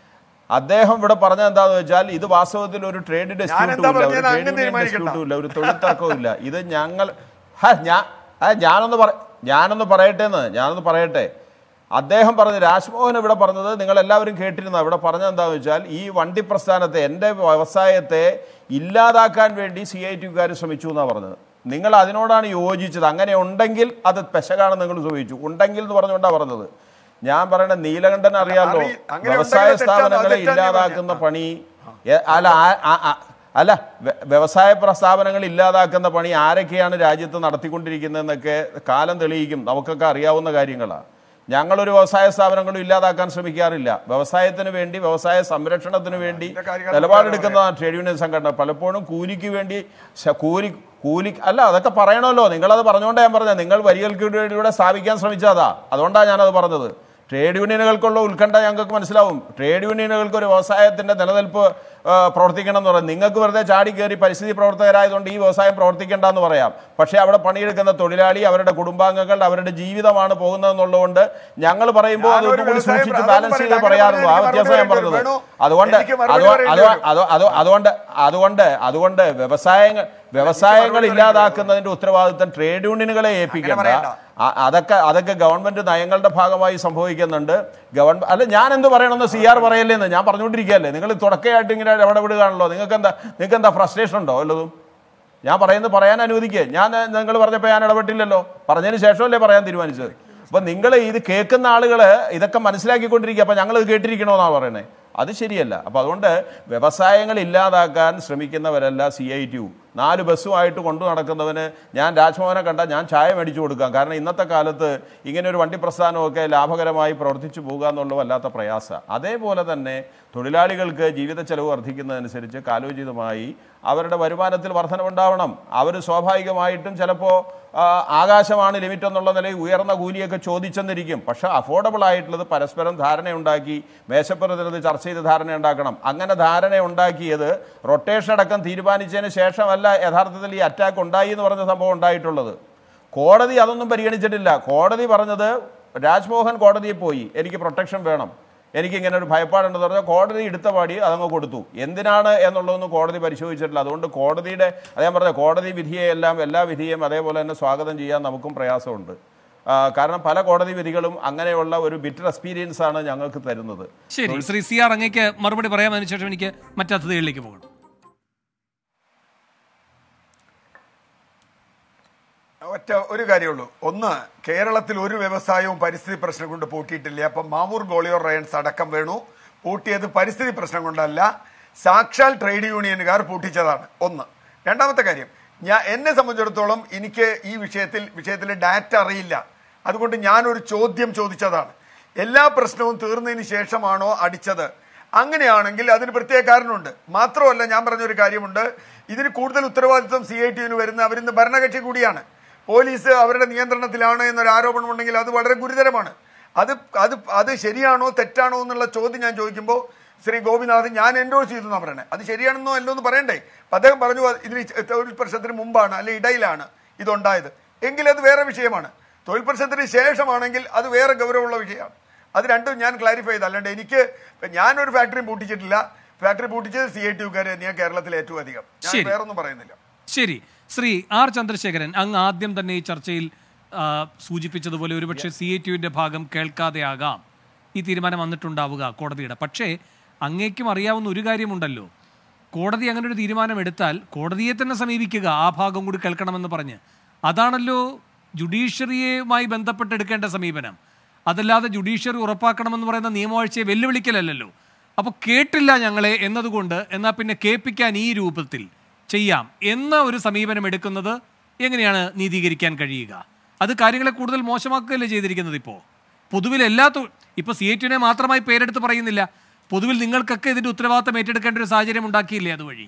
അദ്ദേഹം ഇവിടെ പറഞ്ഞ എന്താന്ന് വെച്ചാൽ ഇത് വാസ്തവത്തിൽ ഒരു ട്രേഡ് ഡിസ്പ്യൂട്ടും എന്താ ഇല്ല ഒരു പറഞ്ഞത്? ട്രേഡ് അങ്ങ് യൂണിയൻ തീരുമാനിക്കണ്ട. ഡിസ്പ്യൂട്ടും ഇല്ല ഒരു തൊഴിൽ തർക്കവും ഇല്ല ഇത് ഞങ്ങൾ ഹ, ഞാൻ ആ, ഞാനൊന്ന് പറ ഞാനൊന്ന് പറയട്ടെ എന്ന് ഞാനൊന്ന് പറയട്ടെ അദ്ദേഹം പറഞ്ഞത് രാജ്മോഹൻ ഇവിടെ പറഞ്ഞത് നിങ്ങൾ എല്ലാവരും കേട്ടിരുന്ന ഇവിടെ പറഞ്ഞത് എന്താണെന്ന് വെച്ചാൽ ഈ വണ്ടി പ്രസ്ഥാനത്തെ എൻ്റെ വ്യവസായത്തെ ഇല്ലാതാക്കാൻ വേണ്ടി സി ഐ ടിക്കാർ ശ്രമിച്ചു എന്നാണ് പറഞ്ഞത് നിങ്ങൾ അതിനോടാണ് യോജിച്ചത് അങ്ങനെ ഉണ്ടെങ്കിൽ അത് പെശകാണെന്ന് നിങ്ങൾ ചോദിച്ചു ഉണ്ടെങ്കിൽ എന്ന് പറഞ്ഞുകൊണ്ടാണ് പറഞ്ഞത് ഞാൻ പറയണ നീലകണ്ഠൻ അറിയാലോ അറി- അങ്ങനെ വ്യവസായ ഉണ്ടെങ്കിൽ തെറ്റാണ്, സ്ഥാപനങ്ങളെ അത് തെറ്റാണ് ഇല്ലാതാക്കുന്ന പണി എ- അല്ല ആ- ആ- ആ- അല്ല വ്യ- വ്യവസായ പ്രസ്ഥാപനങ്ങൾ ഇല്ലാതാക്കുന്ന പണി ആരൊക്കെയാണ് രാജ്യത്ത് നടത്തിക്കൊണ്ടിരിക്കുന്നതെന്നൊക്കെ കാലം തെളിയിക്കും നമുക്കൊക്കെ അറിയാവുന്ന കാര്യങ്ങളാണ് ഞങ്ങളൊരു വ്യവസായ സ്ഥാപനങ്ങളും ഇല്ലാതാക്കാൻ ശ്രമിക്കാറില്ല വ്യവസായത്തിന് വേണ്ടി വ്യവസായ സംരക്ഷണത്തിന് വേണ്ടി അതിന്റെ കാര്യങ്ങൾ നിലപാടെടുക്കുന്ന ട്രേഡ് യൂണിയൻ സംഘടന പലപ്പോഴും കൂലിക്ക് വേണ്ടി ശ- കൂലി കൂലി അല്ല അതൊക്കെ പറയണമല്ലോ നിങ്ങളത് പറഞ്ഞുകൊണ്ടാണ് ഞാൻ പറഞ്ഞത് നിങ്ങൾ വരികൾക്കിടയിലൂടെ സ്ഥാപിക്കാൻ ശ്രമിച്ചതാ അതുകൊണ്ടാണ് ഞാനത് പറഞ്ഞത് ട്രേഡ് യൂണിയനുകൾക്കുള്ള ഉത്കണ്ഠ ഞങ്ങൾക്ക് മനസ്സിലാവും ട്രേഡ് യൂണിയനുകൾക്ക് ഒരു വ്യവസായത്തിന്റെ നിലനിൽപ്പ് ആ, പ്രവർത്തിക്കണം എന്ന് പറയും നിങ്ങൾക്ക് വെറുതെ ചാടി കയറി പരിസ്ഥിതി പ്രവർത്തകരായതുകൊണ്ട് ഈ വ്യവസായം പ്രവർത്തിക്കേണ്ട എന്ന് പറയാം പക്ഷേ അവിടെ പണിയെടുക്കുന്ന തൊഴിലാളി അവരുടെ കുടുംബാംഗങ്ങൾ അവരുടെ ജീവിതമാണ് പോകുന്നതെന്നുള്ളതുകൊണ്ട് ഞങ്ങൾ പറയുമ്പോൾ ഞാനൊരു അതൊന്നും കൂടി വ്യവസായം സൂക്ഷിച്ച് അതൊന്നും ബാലൻസ് ചെയ്ത് പറയണ്ട. പറയാറുള്ളൂ ആ അങ്ങനെ വ്യത്യാസം ഞാൻ മറുപടി പറഞ്ഞത് വേണോ? അതുകൊണ്ട് എനിക്ക് മറുപടി അതോ- പറയേണ്ടി അതോ- വരും. അതോ- അതോ- അതോ- അതുകൊണ്ട് അതുകൊണ്ട് അതുകൊണ്ട് വ്യവസായങ്ങൾ വ്യവസായങ്ങൾ ഇല്ലാതാക്കുന്നതിന്റെ ഉത്തരവാദിത്തം ട്രേഡ് യൂണിയനുകളെ ഏൽപ്പിക്കേണ്ട പറയണ്ട. അ- അതൊക്കെ അതൊക്കെ ഗവൺമെന്റ് നയങ്ങളുടെ ഭാഗമായി സംഭവിക്കുന്നുണ്ട് ഗവൺമെന്റ് അല്ല ഞാൻ എന്ത് പറയണമെന്ന് സി ആർ പറയല്ലേന്ന് ഞാൻ പറഞ്ഞുകൊണ്ടിരിക്കുകയല്ലേ നിങ്ങൾ തുടക്കമായിട്ട് ഇങ്ങനെ ഇടപെടുകയാണല്ലോ നിങ്ങൾക്ക് എന്താ നിങ്ങൾക്ക് എന്താ ഫ്രസ്ട്രേഷൻ ഉണ്ടോ വല്ലതും ഞാൻ പറയുന്നത് പറയാൻ അനുവദിക്കുക ഞാൻ നിങ്ങൾ പറഞ്ഞപ്പോൾ ഞാൻ ഇടപെട്ടില്ലല്ലോ പറഞ്ഞതിന് ശേഷമല്ലേ പറയാൻ തീരുമാനിച്ചത് അപ്പൊ നിങ്ങൾ ഇത് കേൾക്കുന്ന ആളുകൾ ഇതൊക്കെ മനസ്സിലാക്കിക്കൊണ്ടിരിക്കുക അപ്പൊ ഞങ്ങൾ ഇത് കേട്ടിരിക്കണമെന്നാണ് പറയണേ അത് ശരിയല്ല അപ്പോൾ അതുകൊണ്ട് വ്യവസായങ്ങൾ ഇല്ലാതാക്കാൻ ശ്രമിക്കുന്നവരല്ല സി ഐ ടി യു നാല് ബസ്സുമായിട്ട് കൊണ്ടു നടക്കുന്നവന് ഞാൻ രാജ്ഭവനെ കണ്ട ഞാൻ ചായ മേടിച്ചു കൊടുക്കാം കാരണം ഇന്നത്തെ കാലത്ത് ഇങ്ങനെ ഒരു വണ്ടി പ്രസ്ഥാനമൊക്കെ ലാഭകരമായി പ്രവർത്തിച്ചു പോകുക എന്നുള്ളത് വല്ലാത്ത പ്രയാസ അതേപോലെ തന്നെ തൊഴിലാളികൾക്ക് ജീവിത ചെലവ് വർദ്ധിക്കുന്നതനുസരിച്ച് കാലോചിതമായി അവരുടെ വരുമാനത്തിൽ വർധനവുണ്ടാവണം അവർ സ്വാഭാവികമായിട്ടും ചിലപ്പോൾ ആകാശമാണ് ലിമിറ്റ് എന്നുള്ള നിലയിൽ ഉയർന്ന കൂലിയൊക്കെ ചോദിച്ചെന്നിരിക്കും പക്ഷേ അഫോർഡബിൾ ആയിട്ടുള്ളത് പരസ്പരം ധാരണയുണ്ടാക്കി മേശപ്പുറത്തിനത് ചർച്ച ചെയ്ത് ധാരണ ഉണ്ടാക്കണം അങ്ങനെ ധാരണ ഉണ്ടാക്കിയത് റൊട്ടേഷൻ അടക്കം തീരുമാനിച്ചതിന് ശേഷമല്ല യഥാർത്ഥത്തിൽ ഈ അറ്റാക്ക് ഉണ്ടായി എന്ന് പറഞ്ഞ സംഭവം ഉണ്ടായിട്ടുള്ളത് കോടതി അതൊന്നും പരിഗണിച്ചിട്ടില്ല കോടതി പറഞ്ഞത് രാജ്മോഹൻ കോടതിയിൽ പോയി എനിക്ക് പ്രൊട്ടക്ഷൻ വേണം എനിക്ക് ഇങ്ങനെ ഒരു ഭയപ്പാടുണ്ടെന്ന് പറഞ്ഞാൽ കോടതി എടുത്ത പാടി അതങ്ങ് കൊടുത്തു എന്തിനാണ് എന്നുള്ളതൊന്നും കോടതി പരിശോധിച്ചിട്ടില്ല അതുകൊണ്ട് കോടതിയുടെ അത് ഞാൻ പറഞ്ഞ കോടതി വിധിയെല്ലാം എല്ലാ വിധിയെയും അതേപോലെ തന്നെ സ്വാഗതം ചെയ്യാൻ നമുക്കും പ്രയാസമുണ്ട് ആ, കാരണം പല കോടതി വിധികളും അങ്ങനെയുള്ള ഒരു ബിറ്റർ എക്സ്പീരിയൻസ് ആണ് ഞങ്ങൾക്ക് തരുന്നത് ശരി ശ്രീ സി ആർ അങ്ങേക്ക് മറുപടി പറയാം അതിനുശേഷം എനിക്ക് മറ്റതിഥികളിലേക്ക് പോകണം ഒറ്റ ഒരു കാര്യമുള്ളൂ ഒന്ന് കേരളത്തിൽ ഒരു വ്യവസായവും പരിസ്ഥിതി പ്രശ്നം കൊണ്ട് പൂട്ടിയിട്ടില്ല അപ്പം മാവൂർ ഗോളിയോർ റയൻസ് അടക്കം വേണു പൂട്ടിയത് പരിസ്ഥിതി പ്രശ്നം കൊണ്ടല്ല സാക്ഷാൽ ട്രേഡ് യൂണിയനുകാർ പൂട്ടിച്ചതാണ് ഒന്ന് രണ്ടാമത്തെ കാര്യം ഞാൻ എന്നെ സംബന്ധിച്ചിടത്തോളം എനിക്ക് ഈ വിഷയത്തിൽ വിഷയത്തിലെ ഡാറ്റ അറിയില്ല അതുകൊണ്ട് ഞാനൊരു ചോദ്യം ചോദിച്ചതാണ് എല്ലാ പ്രശ്നവും തീർന്നതിന് ശേഷമാണോ അടിച്ചത് അങ്ങനെയാണെങ്കിൽ അതിന് പ്രത്യേക കാരണമുണ്ട് മാത്രമല്ല ഞാൻ പറഞ്ഞൊരു കാര്യമുണ്ട് ഇതിന് കൂടുതൽ ഉത്തരവാദിത്വം സി ഐ ടിന് വരുന്ന അവരിന്ന് ഭരണകക്ഷി കൂടിയാണ് പോലീസ് അവരുടെ നിയന്ത്രണത്തിലാണ് എന്നൊരു ആരോപണം ഉണ്ടെങ്കിൽ അത് വളരെ ഗുരുതരമാണ് അത് അത് അത് ശരിയാണോ തെറ്റാണോ എന്നുള്ള ചോദ്യം ഞാൻ ചോദിക്കുമ്പോൾ ശ്രീ ഗോപിനാഥ് ഞാൻ എൻഡോഴ്സ് ചെയ്തു എന്നാണ് പറയണേ അത് ശരിയാണെന്നോ അല്ലോ എന്ന് പറയണ്ടേ അപ്പൊ അദ്ദേഹം പറഞ്ഞു "അത് ഇതിന് തൊഴിൽ പ്രശ്നത്തിന് മുമ്പാണ് അല്ലെ ഇടയിലാണ് ഇതുണ്ടായത് എങ്കിൽ അത് വേറെ വിഷയമാണ് തൊഴിൽ പ്രശ്നത്തിന് ശേഷമാണെങ്കിൽ അത് വേറെ ഗൗരവമുള്ള വിഷയമാണ് അത് രണ്ടും ഞാൻ ക്ലാരിഫൈ ചെയ്ത് അല്ലാണ്ട് എനിക്ക് ഞാനൊരു ഫാക്ടറി പൂട്ടിച്ചിട്ടില്ല ഫാക്ടറി പൂട്ടിച്ചത് സി ഐ ടി യുക്കാർ തന്നെയാണ് കേരളത്തിൽ ഏറ്റവും അധികം ഞാൻ ശരി. വേറൊന്നും പറയുന്നില്ല ശരി ശ്രീ ആർ ചന്ദ്രശേഖരൻ അങ്ങ് ആദ്യം തന്നെ ഈ ചർച്ചയിൽ ആ, സൂചിപ്പിച്ചതുപോലെ ഒരുപക്ഷെ സി ഐ ടിയുവിൻ്റെ ഭാഗം കേൾക്കാതെ ആകാം ഈ തീരുമാനം വന്നിട്ടുണ്ടാവുക കോടതിയുടെ പക്ഷേ അങ്ങേക്കും അറിയാവുന്ന ഒരു കാര്യമുണ്ടല്ലോ കോടതി അങ്ങനെ ഒരു തീരുമാനം എടുത്താൽ കോടതിയെ തന്നെ സമീപിക്കുക ആ ഭാഗം കൂടി കേൾക്കണമെന്ന് പറഞ്ഞ് അതാണല്ലോ ജുഡീഷ്യറിയുമായി ബന്ധപ്പെട്ടെടുക്കേണ്ട സമീപനം അതല്ലാതെ ജുഡീഷ്യറി ഉറപ്പാക്കണമെന്ന് പറയുന്ന നിയമവാഴ്ചയെ വെല്ലുവിളിക്കലല്ലോ അപ്പോൾ കേട്ടില്ല ഞങ്ങളെ എന്നതുകൊണ്ട് എന്നാൽ പിന്നെ കേൾപ്പിക്കാൻ ഈ രൂപത്തിൽ ചെയ്യാം എന്ന ഒരു സമീപനം എടുക്കുന്നത് എങ്ങനെയാണ് നീതീകരിക്കാൻ കഴിയുക അത് കാര്യങ്ങളെ കൂടുതൽ മോശമാക്കുകയല്ലേ ചെയ്തിരിക്കുന്നത് ഇപ്പോൾ പൊതുവിൽ എല്ലാ തൊ- ഇപ്പോൾ സി ഐ ടിനെ മാത്രമായി പേരെടുത്ത് പറയുന്നില്ല പൊതുവിൽ നിങ്ങൾക്കൊക്കെ ഇതിന്റെ ഉത്തരവാദിത്തം ഏറ്റെടുക്കേണ്ട ഒരു സാഹചര്യം ഉണ്ടാക്കിയില്ലേ അതുവഴി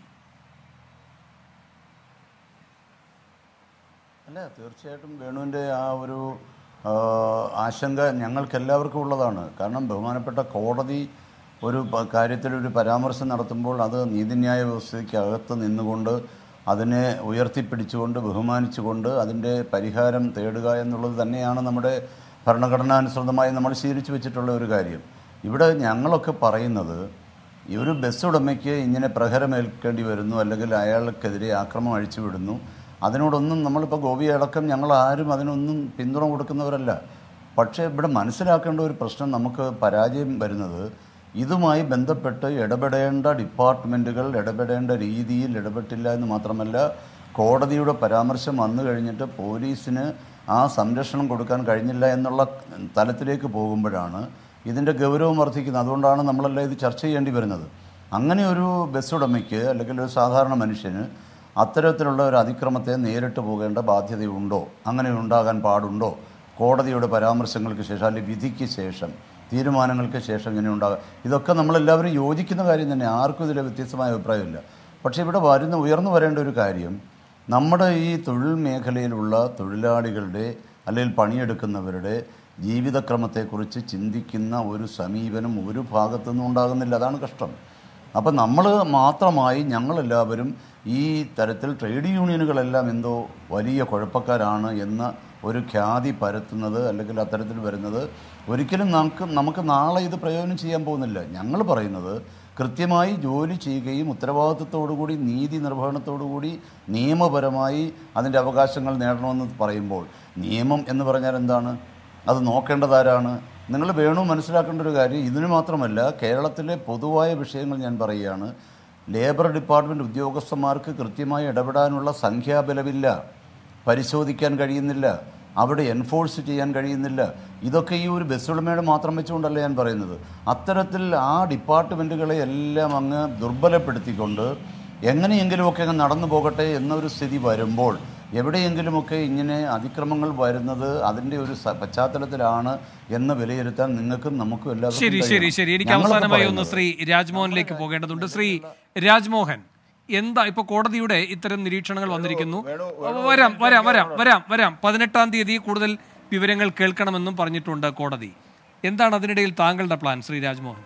അല്ല തീർച്ചയായിട്ടും വേണുവിൻ്റെ ആ ഒരു ആ, ആശങ്ക ഞങ്ങൾക്കെല്ലാവർക്കും ഉള്ളതാണ് കാരണം ബഹുമാനപ്പെട്ട കോടതി ഒരു പ- കാര്യത്തിൽ ഒരു പരാമർശം നടത്തുമ്പോൾ അത് നീതിന്യായ വ്യവസ്ഥയ്ക്കകത്ത് നിന്നുകൊണ്ട് അതിനെ ഉയർത്തിപ്പിടിച്ചുകൊണ്ട് ബഹുമാനിച്ചുകൊണ്ട് അതിൻ്റെ പരിഹാരം തേടുക എന്നുള്ളത് തന്നെയാണ് നമ്മുടെ ഭരണഘടനാനുസൃതമായി നമ്മൾ ശീലിച്ചു വെച്ചിട്ടുള്ള ഒരു കാര്യം ഇവിടെ ഞങ്ങളൊക്കെ പറയുന്നത് ഈ ഒരു ബസ് ഉടമയ്ക്ക് ഇങ്ങനെ പ്രഹരമേൽക്കേണ്ടി വരുന്നു അല്ലെങ്കിൽ അയാൾക്കെതിരെ ആക്രമണം അഴിച്ചുവിടുന്നു അതിനോടൊന്നും നമ്മളിപ്പോൾ ഗോപിയെ അടക്കം ഞങ്ങൾ ആരും അതിനൊന്നും പിന്തുണ കൊടുക്കുന്നവരല്ല പക്ഷേ ഇവിടെ മനസ്സിലാക്കേണ്ട ഒരു പ്രശ്നം നമുക്ക് പരാജയം വരുന്നത് ഇതുമായി ബന്ധപ്പെട്ട് ഇടപെടേണ്ട ഡിപ്പാർട്ട്മെൻറ്റുകൾ ഇടപെടേണ്ട രീതിയിൽ ഇടപെട്ടില്ല എന്ന് മാത്രമല്ല കോടതിയുടെ പരാമർശം വന്നു കഴിഞ്ഞിട്ട് പോലീസിന് ആ സംരക്ഷണം കൊടുക്കാൻ കഴിഞ്ഞില്ല എന്നുള്ള തലത്തിലേക്ക് പോകുമ്പോഴാണ് ഇതിൻ്റെ ഗൗരവം വർദ്ധിക്കുന്നത് അതുകൊണ്ടാണ് നമ്മളെല്ലാം ഇത് ചർച്ച ചെയ്യേണ്ടി വരുന്നത് അങ്ങനെ ഒരു ബസ് ഉടമയ്ക്ക് അല്ലെങ്കിൽ ഒരു സാധാരണ മനുഷ്യന് അത്തരത്തിലുള്ള ഒരു അതിക്രമത്തെ നേരിട്ട് പോകേണ്ട ബാധ്യതയുണ്ടോ അങ്ങനെ ഉണ്ടാകാൻ പാടുണ്ടോ കോടതിയുടെ പരാമർശങ്ങൾക്ക് ശേഷം അല്ലെങ്കിൽ വിധിക്ക് ശേഷം തീരുമാനങ്ങൾക്ക് ശേഷം ഇങ്ങനെ ഉണ്ടാകുക ഇതൊക്കെ നമ്മളെല്ലാവരും യോജിക്കുന്ന കാര്യം തന്നെ ആർക്കും ഇതിൽ വ്യത്യസ്തമായ അഭിപ്രായമില്ല പക്ഷേ ഇവിടെ വരുന്ന ഉയർന്നു വരേണ്ട ഒരു കാര്യം നമ്മുടെ ഈ തൊഴിൽ മേഖലയിലുള്ള തൊഴിലാളികളുടെ അല്ലെങ്കിൽ പണിയെടുക്കുന്നവരുടെ ജീവിതക്രമത്തെക്കുറിച്ച് ചിന്തിക്കുന്ന ഒരു സമീപനം ഒരു ഭാഗത്തുനിന്നും ഉണ്ടാകുന്നില്ല അതാണ് കഷ്ടം അപ്പം നമ്മൾ മാത്രമായി ഞങ്ങളെല്ലാവരും ഈ തരത്തിൽ ട്രേഡ് യൂണിയനുകളെല്ലാം എന്തോ വലിയ കുഴപ്പക്കാരാണ് എന്ന ഒരു ഖ്യാതി പരത്തുന്നത് അല്ലെങ്കിൽ അത്തരത്തിൽ വരുന്നത് ഒരിക്കലും നമുക്ക് നമുക്ക് നാളെ ഇത് പ്രയോജനം ചെയ്യാൻ പോകുന്നില്ല ഞങ്ങൾ പറയുന്നത് കൃത്യമായി ജോലി ചെയ്യുകയും ഉത്തരവാദിത്വത്തോടുകൂടി നീതി നിർവഹണത്തോടുകൂടി നിയമപരമായി അതിൻ്റെ അവകാശങ്ങൾ നേടണമെന്ന് പറയുമ്പോൾ നിയമം എന്ന് പറഞ്ഞാൽ എന്താണ് അത് നോക്കേണ്ടതാരാണ് നിങ്ങൾ വേണു മനസ്സിലാക്കേണ്ട ഒരു കാര്യം ഇതിന് മാത്രമല്ല കേരളത്തിലെ പൊതുവായ വിഷയങ്ങൾ ഞാൻ പറയുകയാണ് ലേബർ ഡിപ്പാർട്ട്മെൻറ്റ് ഉദ്യോഗസ്ഥന്മാർക്ക് കൃത്യമായി ഇടപെടാനുള്ള സംഖ്യാബലമില്ല പരിശോധിക്കാൻ കഴിയുന്നില്ല അവിടെ എൻഫോഴ്സ് ചെയ്യാൻ കഴിയുന്നില്ല ഇതൊക്കെ ഈ ഒരു ബസ് ഉടമയുടെ മാത്രം വെച്ചുകൊണ്ടല്ല ഞാൻ പറയുന്നത് അത്തരത്തിൽ ആ ഡിപ്പാർട്ട്മെൻറ്റുകളെ എല്ലാം അങ്ങ് ദുർബലപ്പെടുത്തിക്കൊണ്ട് എങ്ങനെയെങ്കിലുമൊക്കെ അങ്ങ് നടന്നു പോകട്ടെ എന്നൊരു സ്ഥിതി വരുമ്പോൾ എവിടെയെങ്കിലുമൊക്കെ ഇങ്ങനെ അതിക്രമങ്ങൾ വരുന്നത് അതിൻ്റെ ഒരു സ- പശ്ചാത്തലത്തിലാണ് എന്ന് വിലയിരുത്താൻ നിങ്ങൾക്കും നമുക്കും എല്ലാവർക്കും ശരി ശരി കഴിയണം. ശരി എനിക്ക് ഞങ്ങളൊക്കെ അവസാനമായി ഒന്ന് പറയുന്നത് ശ്രീ രാജ്മോഹനിലേക്ക് പോകേണ്ടതുണ്ട് ശ്രീ രാജ്മോഹൻ എന്താ ഇപ്പൊ കോടതിയുടെ ഇത്തരം നിരീക്ഷണങ്ങൾ വന്നിരിക്കുന്നു വരാം വരാം വരാം വരാം വരാം പതിനെട്ടാം തീയതി കൂടുതൽ വിവരങ്ങൾ കേൾക്കണമെന്നും പറഞ്ഞിട്ടുണ്ട് കോടതി എന്താണ് അതിനിടയിൽ താങ്കളുടെ പ്ലാൻ ശ്രീ രാജ്മോഹൻ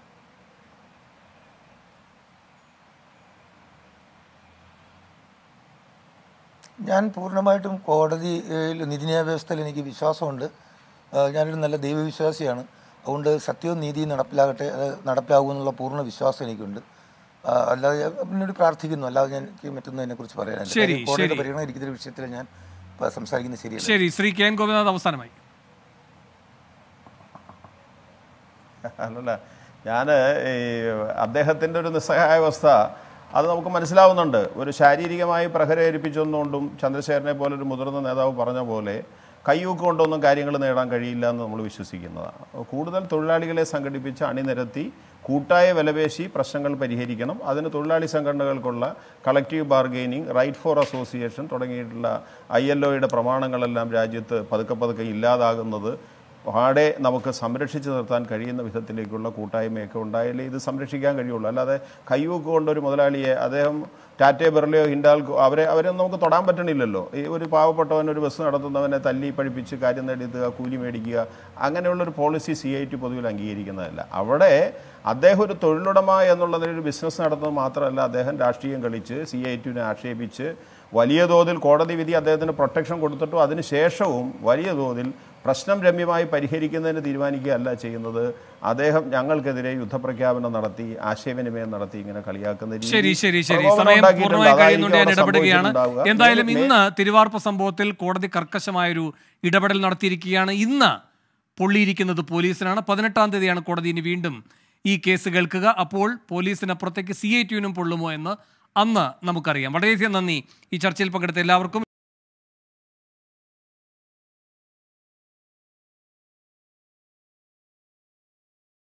ഞാൻ പൂർണ്ണമായിട്ടും കോടതിയിൽ നീതിന്യായ വ്യവസ്ഥയിൽ എനിക്ക് വിശ്വാസമുണ്ട് ആ, ഞാനൊരു നല്ല ദൈവവിശ്വാസിയാണ് അതുകൊണ്ട് സത്യവും നീതിയും നടപ്പിലാകട്ടെ അത് നടപ്പിലാകുമെന്നുള്ള പൂർണ്ണ വിശ്വാസം എനിക്കുണ്ട് ആ, അല്ലാതെ ഞാൻ പിന്നീട് പ്രാർത്ഥിക്കുന്നു അല്ലാതെ ഞാൻ എനിക്ക് മറ്റൊന്നും അതിനെക്കുറിച്ച് പറയാനില്ല ശരി, കാര്യം കോടതിയുടെ ശരി. പരിഗണന ഇരിക്കുന്ന വിഷയത്തിൽ ഞാൻ ഇപ്പം സംസാരിക്കുന്നത് ശരിയല്ല ശരി ശ്രീ കെ എൻ ഗോപിനാഥ് അവസാനമായി അല്ലല്ല ഞാൻ ഈ അദ്ദേഹത്തിൻ്റെ ഒരു നിസ്സഹായാവസ്ഥ അത് നമുക്ക് മനസ്സിലാവുന്നുണ്ട് ഒരു ശാരീരികമായി പ്രഹരേൽപ്പിച്ചൊന്നുകൊണ്ടും ചന്ദ്രശേഖരനെ പോലെ ഒരു മുതിർന്ന നേതാവ് പറഞ്ഞ പോലെ കയ്യൂക്ക് കൊണ്ടൊന്നും കാര്യങ്ങൾ നേടാൻ കഴിയില്ല എന്ന് നമ്മൾ വിശ്വസിക്കുന്നതാണ് കൂടുതൽ തൊഴിലാളികളെ സംഘടിപ്പിച്ച് അണിനിരത്തി കൂട്ടായ വിലപേശി പ്രശ്നങ്ങൾ പരിഹരിക്കണം അതിന് തൊഴിലാളി സംഘടനകൾക്കുള്ള collective bargaining right for association തുടങ്ങിയിട്ടുള്ള ഐ എൽ ഒയുടെ പ്രമാണങ്ങളെല്ലാം രാജ്യത്ത് പതുക്കെ പതുക്കെ ഇല്ലാതാകുന്നത് പാടെ നമുക്ക് സംരക്ഷിച്ചു നിർത്താൻ കഴിയുന്ന വിധത്തിലേക്കുള്ള കൂട്ടായ്മയൊക്കെ ഉണ്ടായാലേ ഇത് സംരക്ഷിക്കാൻ കഴിയുള്ളൂ അല്ലാതെ കൈവക്ക് കൊണ്ടൊരു മുതലാളിയെ അദ്ദേഹം ടാറ്റേ ബെർലയോ ഹിൻഡാൽക്കോ അവരെ അവരെ നമുക്ക് തൊടാൻ പറ്റണില്ലല്ലോ ഈ ഒരു പാവപ്പെട്ടവൻ ഒരു ബസ് നടത്തുന്നവനെ തല്ലി പഠിപ്പിച്ച് കാര്യം നേടിയെത്തുക കൂലി മേടിക്കുക അങ്ങനെയുള്ളൊരു പോളിസി സി ഐ ടി പൊതുവിൽ അംഗീകരിക്കുന്നതല്ല അവിടെ അദ്ദേഹം ഒരു തൊഴിലുടമ എന്നുള്ളതിൽ ഒരു ബിസിനസ് നടത്തുന്നത് മാത്രമല്ല അദ്ദേഹം രാഷ്ട്രീയം കളിച്ച് സി ഐ ടിനെ ആക്ഷേപിച്ച് വലിയ തോതിൽ കോടതി വിധി അദ്ദേഹത്തിന് പ്രൊട്ടക്ഷൻ കൊടുത്തിട്ടും അതിന് ശേഷവും വലിയ തോതിൽ പ്രശ്നം രമ്യമായി പരിഹരിക്കുന്നതിന് തീരുമാനിക്കുകയല്ല ചെയ്യുന്നത് അദ്ദേഹം ഞങ്ങൾക്കെതിരെ യുദ്ധപ്രഖ്യാപനം നടത്തി ആശയവിനിമയം നടത്തി ഇങ്ങനെ കളിയാക്കുന്ന രീതി ശരി ശരി ശരി പ്രകോപനം സമയം ഉണ്ടാക്കിയിട്ടുണ്ട്. പൂർണ്ണമായി അതായിരിക്കും കഴിയുന്നുണ്ട് ഞാൻ അവിടെ ഇടപെടുകയാണ് സംഭവിച്ചിട്ടുണ്ടാവുക. എന്തായാലും മേ- ഇന്ന് തിരുവാർപ്പ് സംഭവത്തിൽ കോടതി കർക്കശമായൊരു ഇടപെടൽ നടത്തിയിരിക്കുകയാണ് ഇന്ന് പൊള്ളിയിരിക്കുന്നത് പോലീസിനാണ് പതിനെട്ടാം തീയതിയാണ് കോടതി ഇനി വീണ്ടും ഈ കേസ് കേൾക്കുക അപ്പോൾ പോലീസിനപ്പുറത്തേക്ക് സി ഐ ടിയുനും പൊള്ളുമോ എന്ന് അന്ന് നമുക്കറിയാം വളരെയധികം നന്ദി ഈ ചർച്ചയിൽ പങ്കെടുത്ത എല്ലാവർക്കും